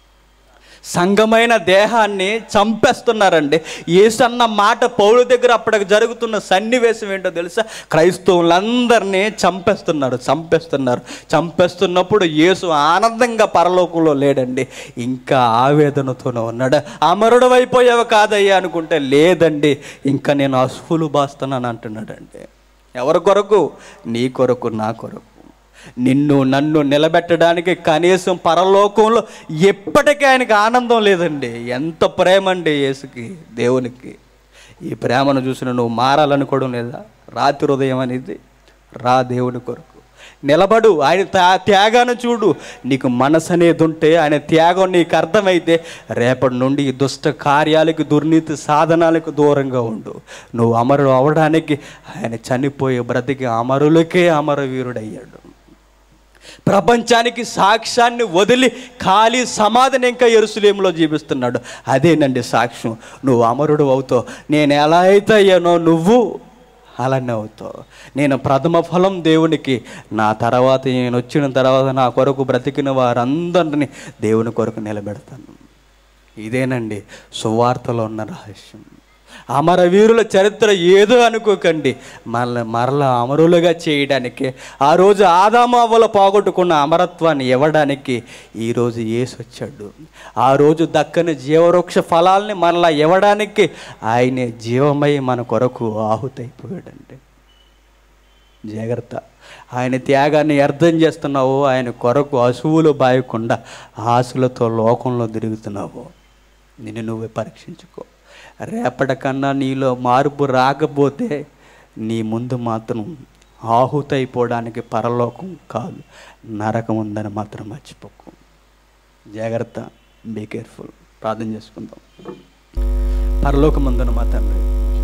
సంఘమైన దేహాన్ని చంపేస్తున్నారండి ఏసన్న మాట పౌరు దగ్గర అప్పటికి జరుగుతున్న సన్నివేశం ఏంటో తెలుసా క్రైస్తవులందరినీ చంపేస్తున్నారు చంపేస్తున్నారు చంపేస్తున్నప్పుడు యేసు ఆనందంగా పరలోకంలో లేడండి ఇంకా ఆవేదనతోనే ఉన్నాడు అమరుడు అయిపోయావు కాదయ్యా అనుకుంటే లేదండి ఇంకా నేను అసువులు బాస్తున్నాను అంటున్నాడండి ఎవరి కొరకు నీ కొరకు నా కొరకు నిన్ను నన్ను నిలబెట్టడానికి కనీసం పరలోకంలో ఎప్పటికీ ఆయనకి ఆనందం లేదండి ఎంత ప్రేమ అండి యేసుకి దేవునికి ఈ ప్రేమను చూసిన నువ్వు మారాలనుకోవడం లేదా రాత్రి ఉదయం అనేది రా దేవుని కొరకు నిలబడు ఆయన త్యా- త్యాగాన్ని చూడు నీకు మనసు అనేది ఉంటే ఆయన త్యాగం నీకు అర్థమైతే రేపటి నుండి ఈ దుష్ట కార్యాలకు దుర్నీతి సాధనాలకు దూరంగా ఉండు నువ్వు అమరుడు అవడానికి ఆయన చనిపోయి బ్రతికి అమరులకే అమరవీరుడయ్యాడు ప్రపంచానికి సాక్ష్యాన్ని వదిలి ఖాళీ సమాధిని ఇంకా ఎరుసలేంలో జీవిస్తున్నాడు అదేనండి సాక్ష్యం నువ్వు అమరుడు అవుతావు నేను ఎలా అయితే అయ్యానో నువ్వు అలానే అవుతావు నేను ప్రథమ ఫలం దేవునికి నా తర్వాత నేను వచ్చిన తర్వాత నా కొరకు బ్రతికిన వారందరినీ దేవుని కొరకు నిలబెడతాను ఇదేనండి సువార్తలో ఉన్న రహస్యం అమరవీరుల చరిత్ర ఏదో అనుకోకండి మరల మరల అమరులుగా చేయడానికి ఆ రోజు ఆదామావల పోగొట్టుకున్న అమరత్వాన్ని ఇవ్వడానికి ఈరోజు యేసు వచ్చాడు ఆ రోజు దక్కని జీవవృక్ష ఫలాల్ని మరలా ఇవ్వడానికి ఆయనే జీవమై మన కొరకు ఆహుతైపోయాడండి జాగ్రత్త ఆయన త్యాగాన్ని అర్థం చేస్తున్నావు ఆయన కొరకు అసువులు బాయకుండా ఆశలతో లోకంలో తిరుగుతున్నావు నిన్ను నువ్వే పరీక్షించుకో రేపటికన్నా నీలో మార్పు రాకపోతే నీ ముందు మాత్రం ఆహుతైపోవడానికి పరలోకం కాదు నరకం ఉందని మాత్రం మర్చిపోకు జాగ్రత్త బీ కేర్ఫుల్ ప్రార్థన చేసుకుందాం పరలోకమందున మా తండ్రి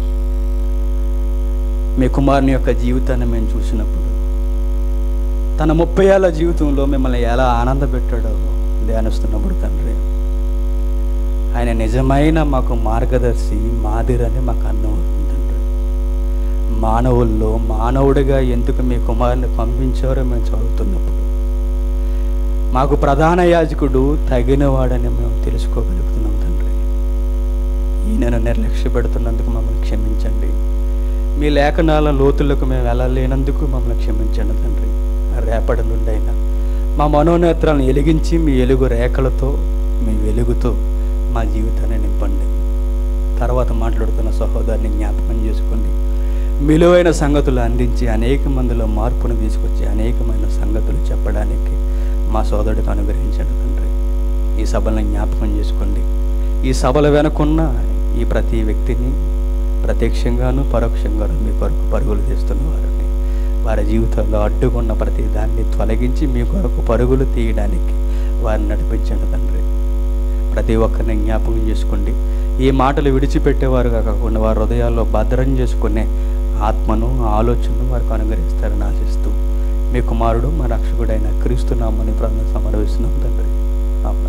మీ కుమారుని యొక్క జీవితాన్ని మేము చూసినప్పుడు తన ముప్పై ఏళ్ళ జీవితంలో మిమ్మల్ని ఎలా ఆనందపెట్టాడో ధ్యానిస్తున్నప్పుడు తండ్రి ఆయన నిజమైన మాకు మార్గదర్శి మాదిరని మాకు అర్థం అవుతుంది తండ్రి మానవుల్లో మానవుడిగా ఎందుకు మీ కుమారుని పంపించారో మేము చదువుతున్నప్పుడు మాకు ప్రధాన యాజకుడు తగినవాడని మేము తెలుసుకోగలుగుతున్నాం తండ్రి ఈయనను నిర్లక్ష్య పెడుతున్నందుకు మమ్మల్ని క్షమించండి మీ లేఖనాల లోతులకు మేము వెళ్ళలేనందుకు మమ్మల్ని క్షమించండి తండ్రి రేపటి నుండి అయినా మా మనోనేత్రాలను వెలిగించి మీ వెలుగు రేఖలతో మీ వెలుగుతో మా జీవితాన్ని నింపండి తర్వాత మాట్లాడుతున్న సహోదరిని జ్ఞాపకం చేసుకోండి విలువైన సంగతులు అందించి అనేక మందిలో మార్పును తీసుకొచ్చి అనేకమైన సంగతులు చెప్పడానికి మా సోదరుడికి అనుగ్రహించండి తండ్రి ఈ సభలను జ్ఞాపకం చేసుకోండి ఈ సభల వెనుకున్న ఈ ప్రతి వ్యక్తిని ప్రత్యక్షంగాను పరోక్షంగాను మీ కొరకు పరుగులు తీస్తున్న వారిని వారి జీవితంలో అడ్డుకున్న ప్రతి దాన్ని తొలగించి మీ కొరకు పరుగులు తీయడానికి వారిని నడిపించండి తండ్రి ప్రతి ఒక్కరిని జ్ఞాపకం చేసుకోండి ఈ మాటలు విడిచిపెట్టేవారుగా కాకుండా వారి హృదయాల్లో భద్రం చేసుకునే ఆత్మను ఆలోచనను వారికి అనుగ్రహిస్తారని ఆశిస్తూ మీ కుమారుడు మా రక్షకుడైన క్రీస్తునామని ప్రార్థన సమర్పిస్తున్నాం తండ్రి ఆమె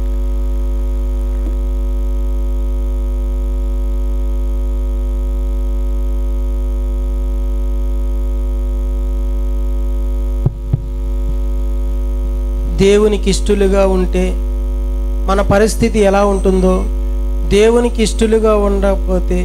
దేవునికి ఇష్టలుగా ఉంటే మన పరిస్థితి ఎలా ఉంటుందో దేవునికి ఇష్టలుగా ఉండకపోతే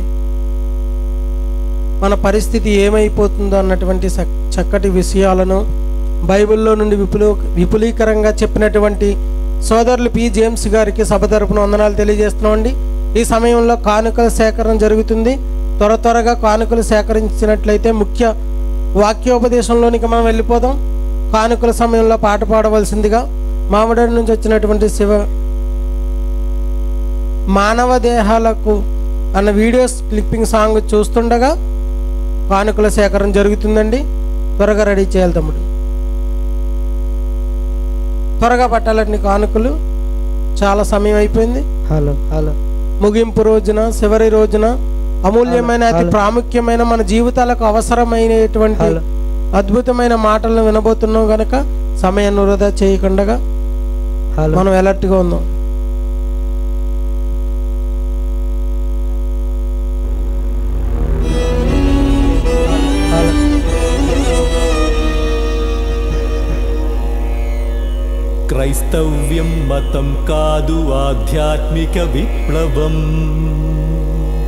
మన పరిస్థితి ఏమైపోతుందో అన్నటువంటి సక్- చక్కటి విషయాలను బైబిల్లో నుండి విపులు విపులీకరంగా చెప్పినటువంటి సోదరులు పి జేమ్స్ గారికి సభ తరపున వందనాలు తెలియజేస్తున్నామండి ఈ సమయంలో కానుకల సేకరణ జరుగుతుంది త్వర త్వరగా కానుకలు సేకరించినట్లయితే ముఖ్య వాక్యోపదేశంలోనికి మనం వెళ్ళిపోదాం కానుకల సమయంలో పాట పాడవలసిందిగా మామిడాడి నుంచి వచ్చినటువంటి శివ మానవ దేహాలకు అన్న వీడియోస్ క్లిప్పింగ్ సాంగ్ చూస్తుండగా కానుకల సేకరణ జరుగుతుందండి త్వరగా రెడీ చేయాలి తమ్ముడు త్వరగా పట్టాలండి కానుకలు చాలా సమయం అయిపోయింది హలో హలో ముగింపు రోజున చివరి రోజున అమూల్యమైన అతి ప్రాముఖ్యమైన మన జీవితాలకు అవసరమైనటువంటి హలో. అద్భుతమైన మాటలను వినబోతున్నాం గనక సమయాన్ని వృధా చేయకుండా హలో మనం అలర్ట్గా ఉందాం క్రైస్తవ్యం మతం కాదు ఆధ్యాత్మిక విప్లవం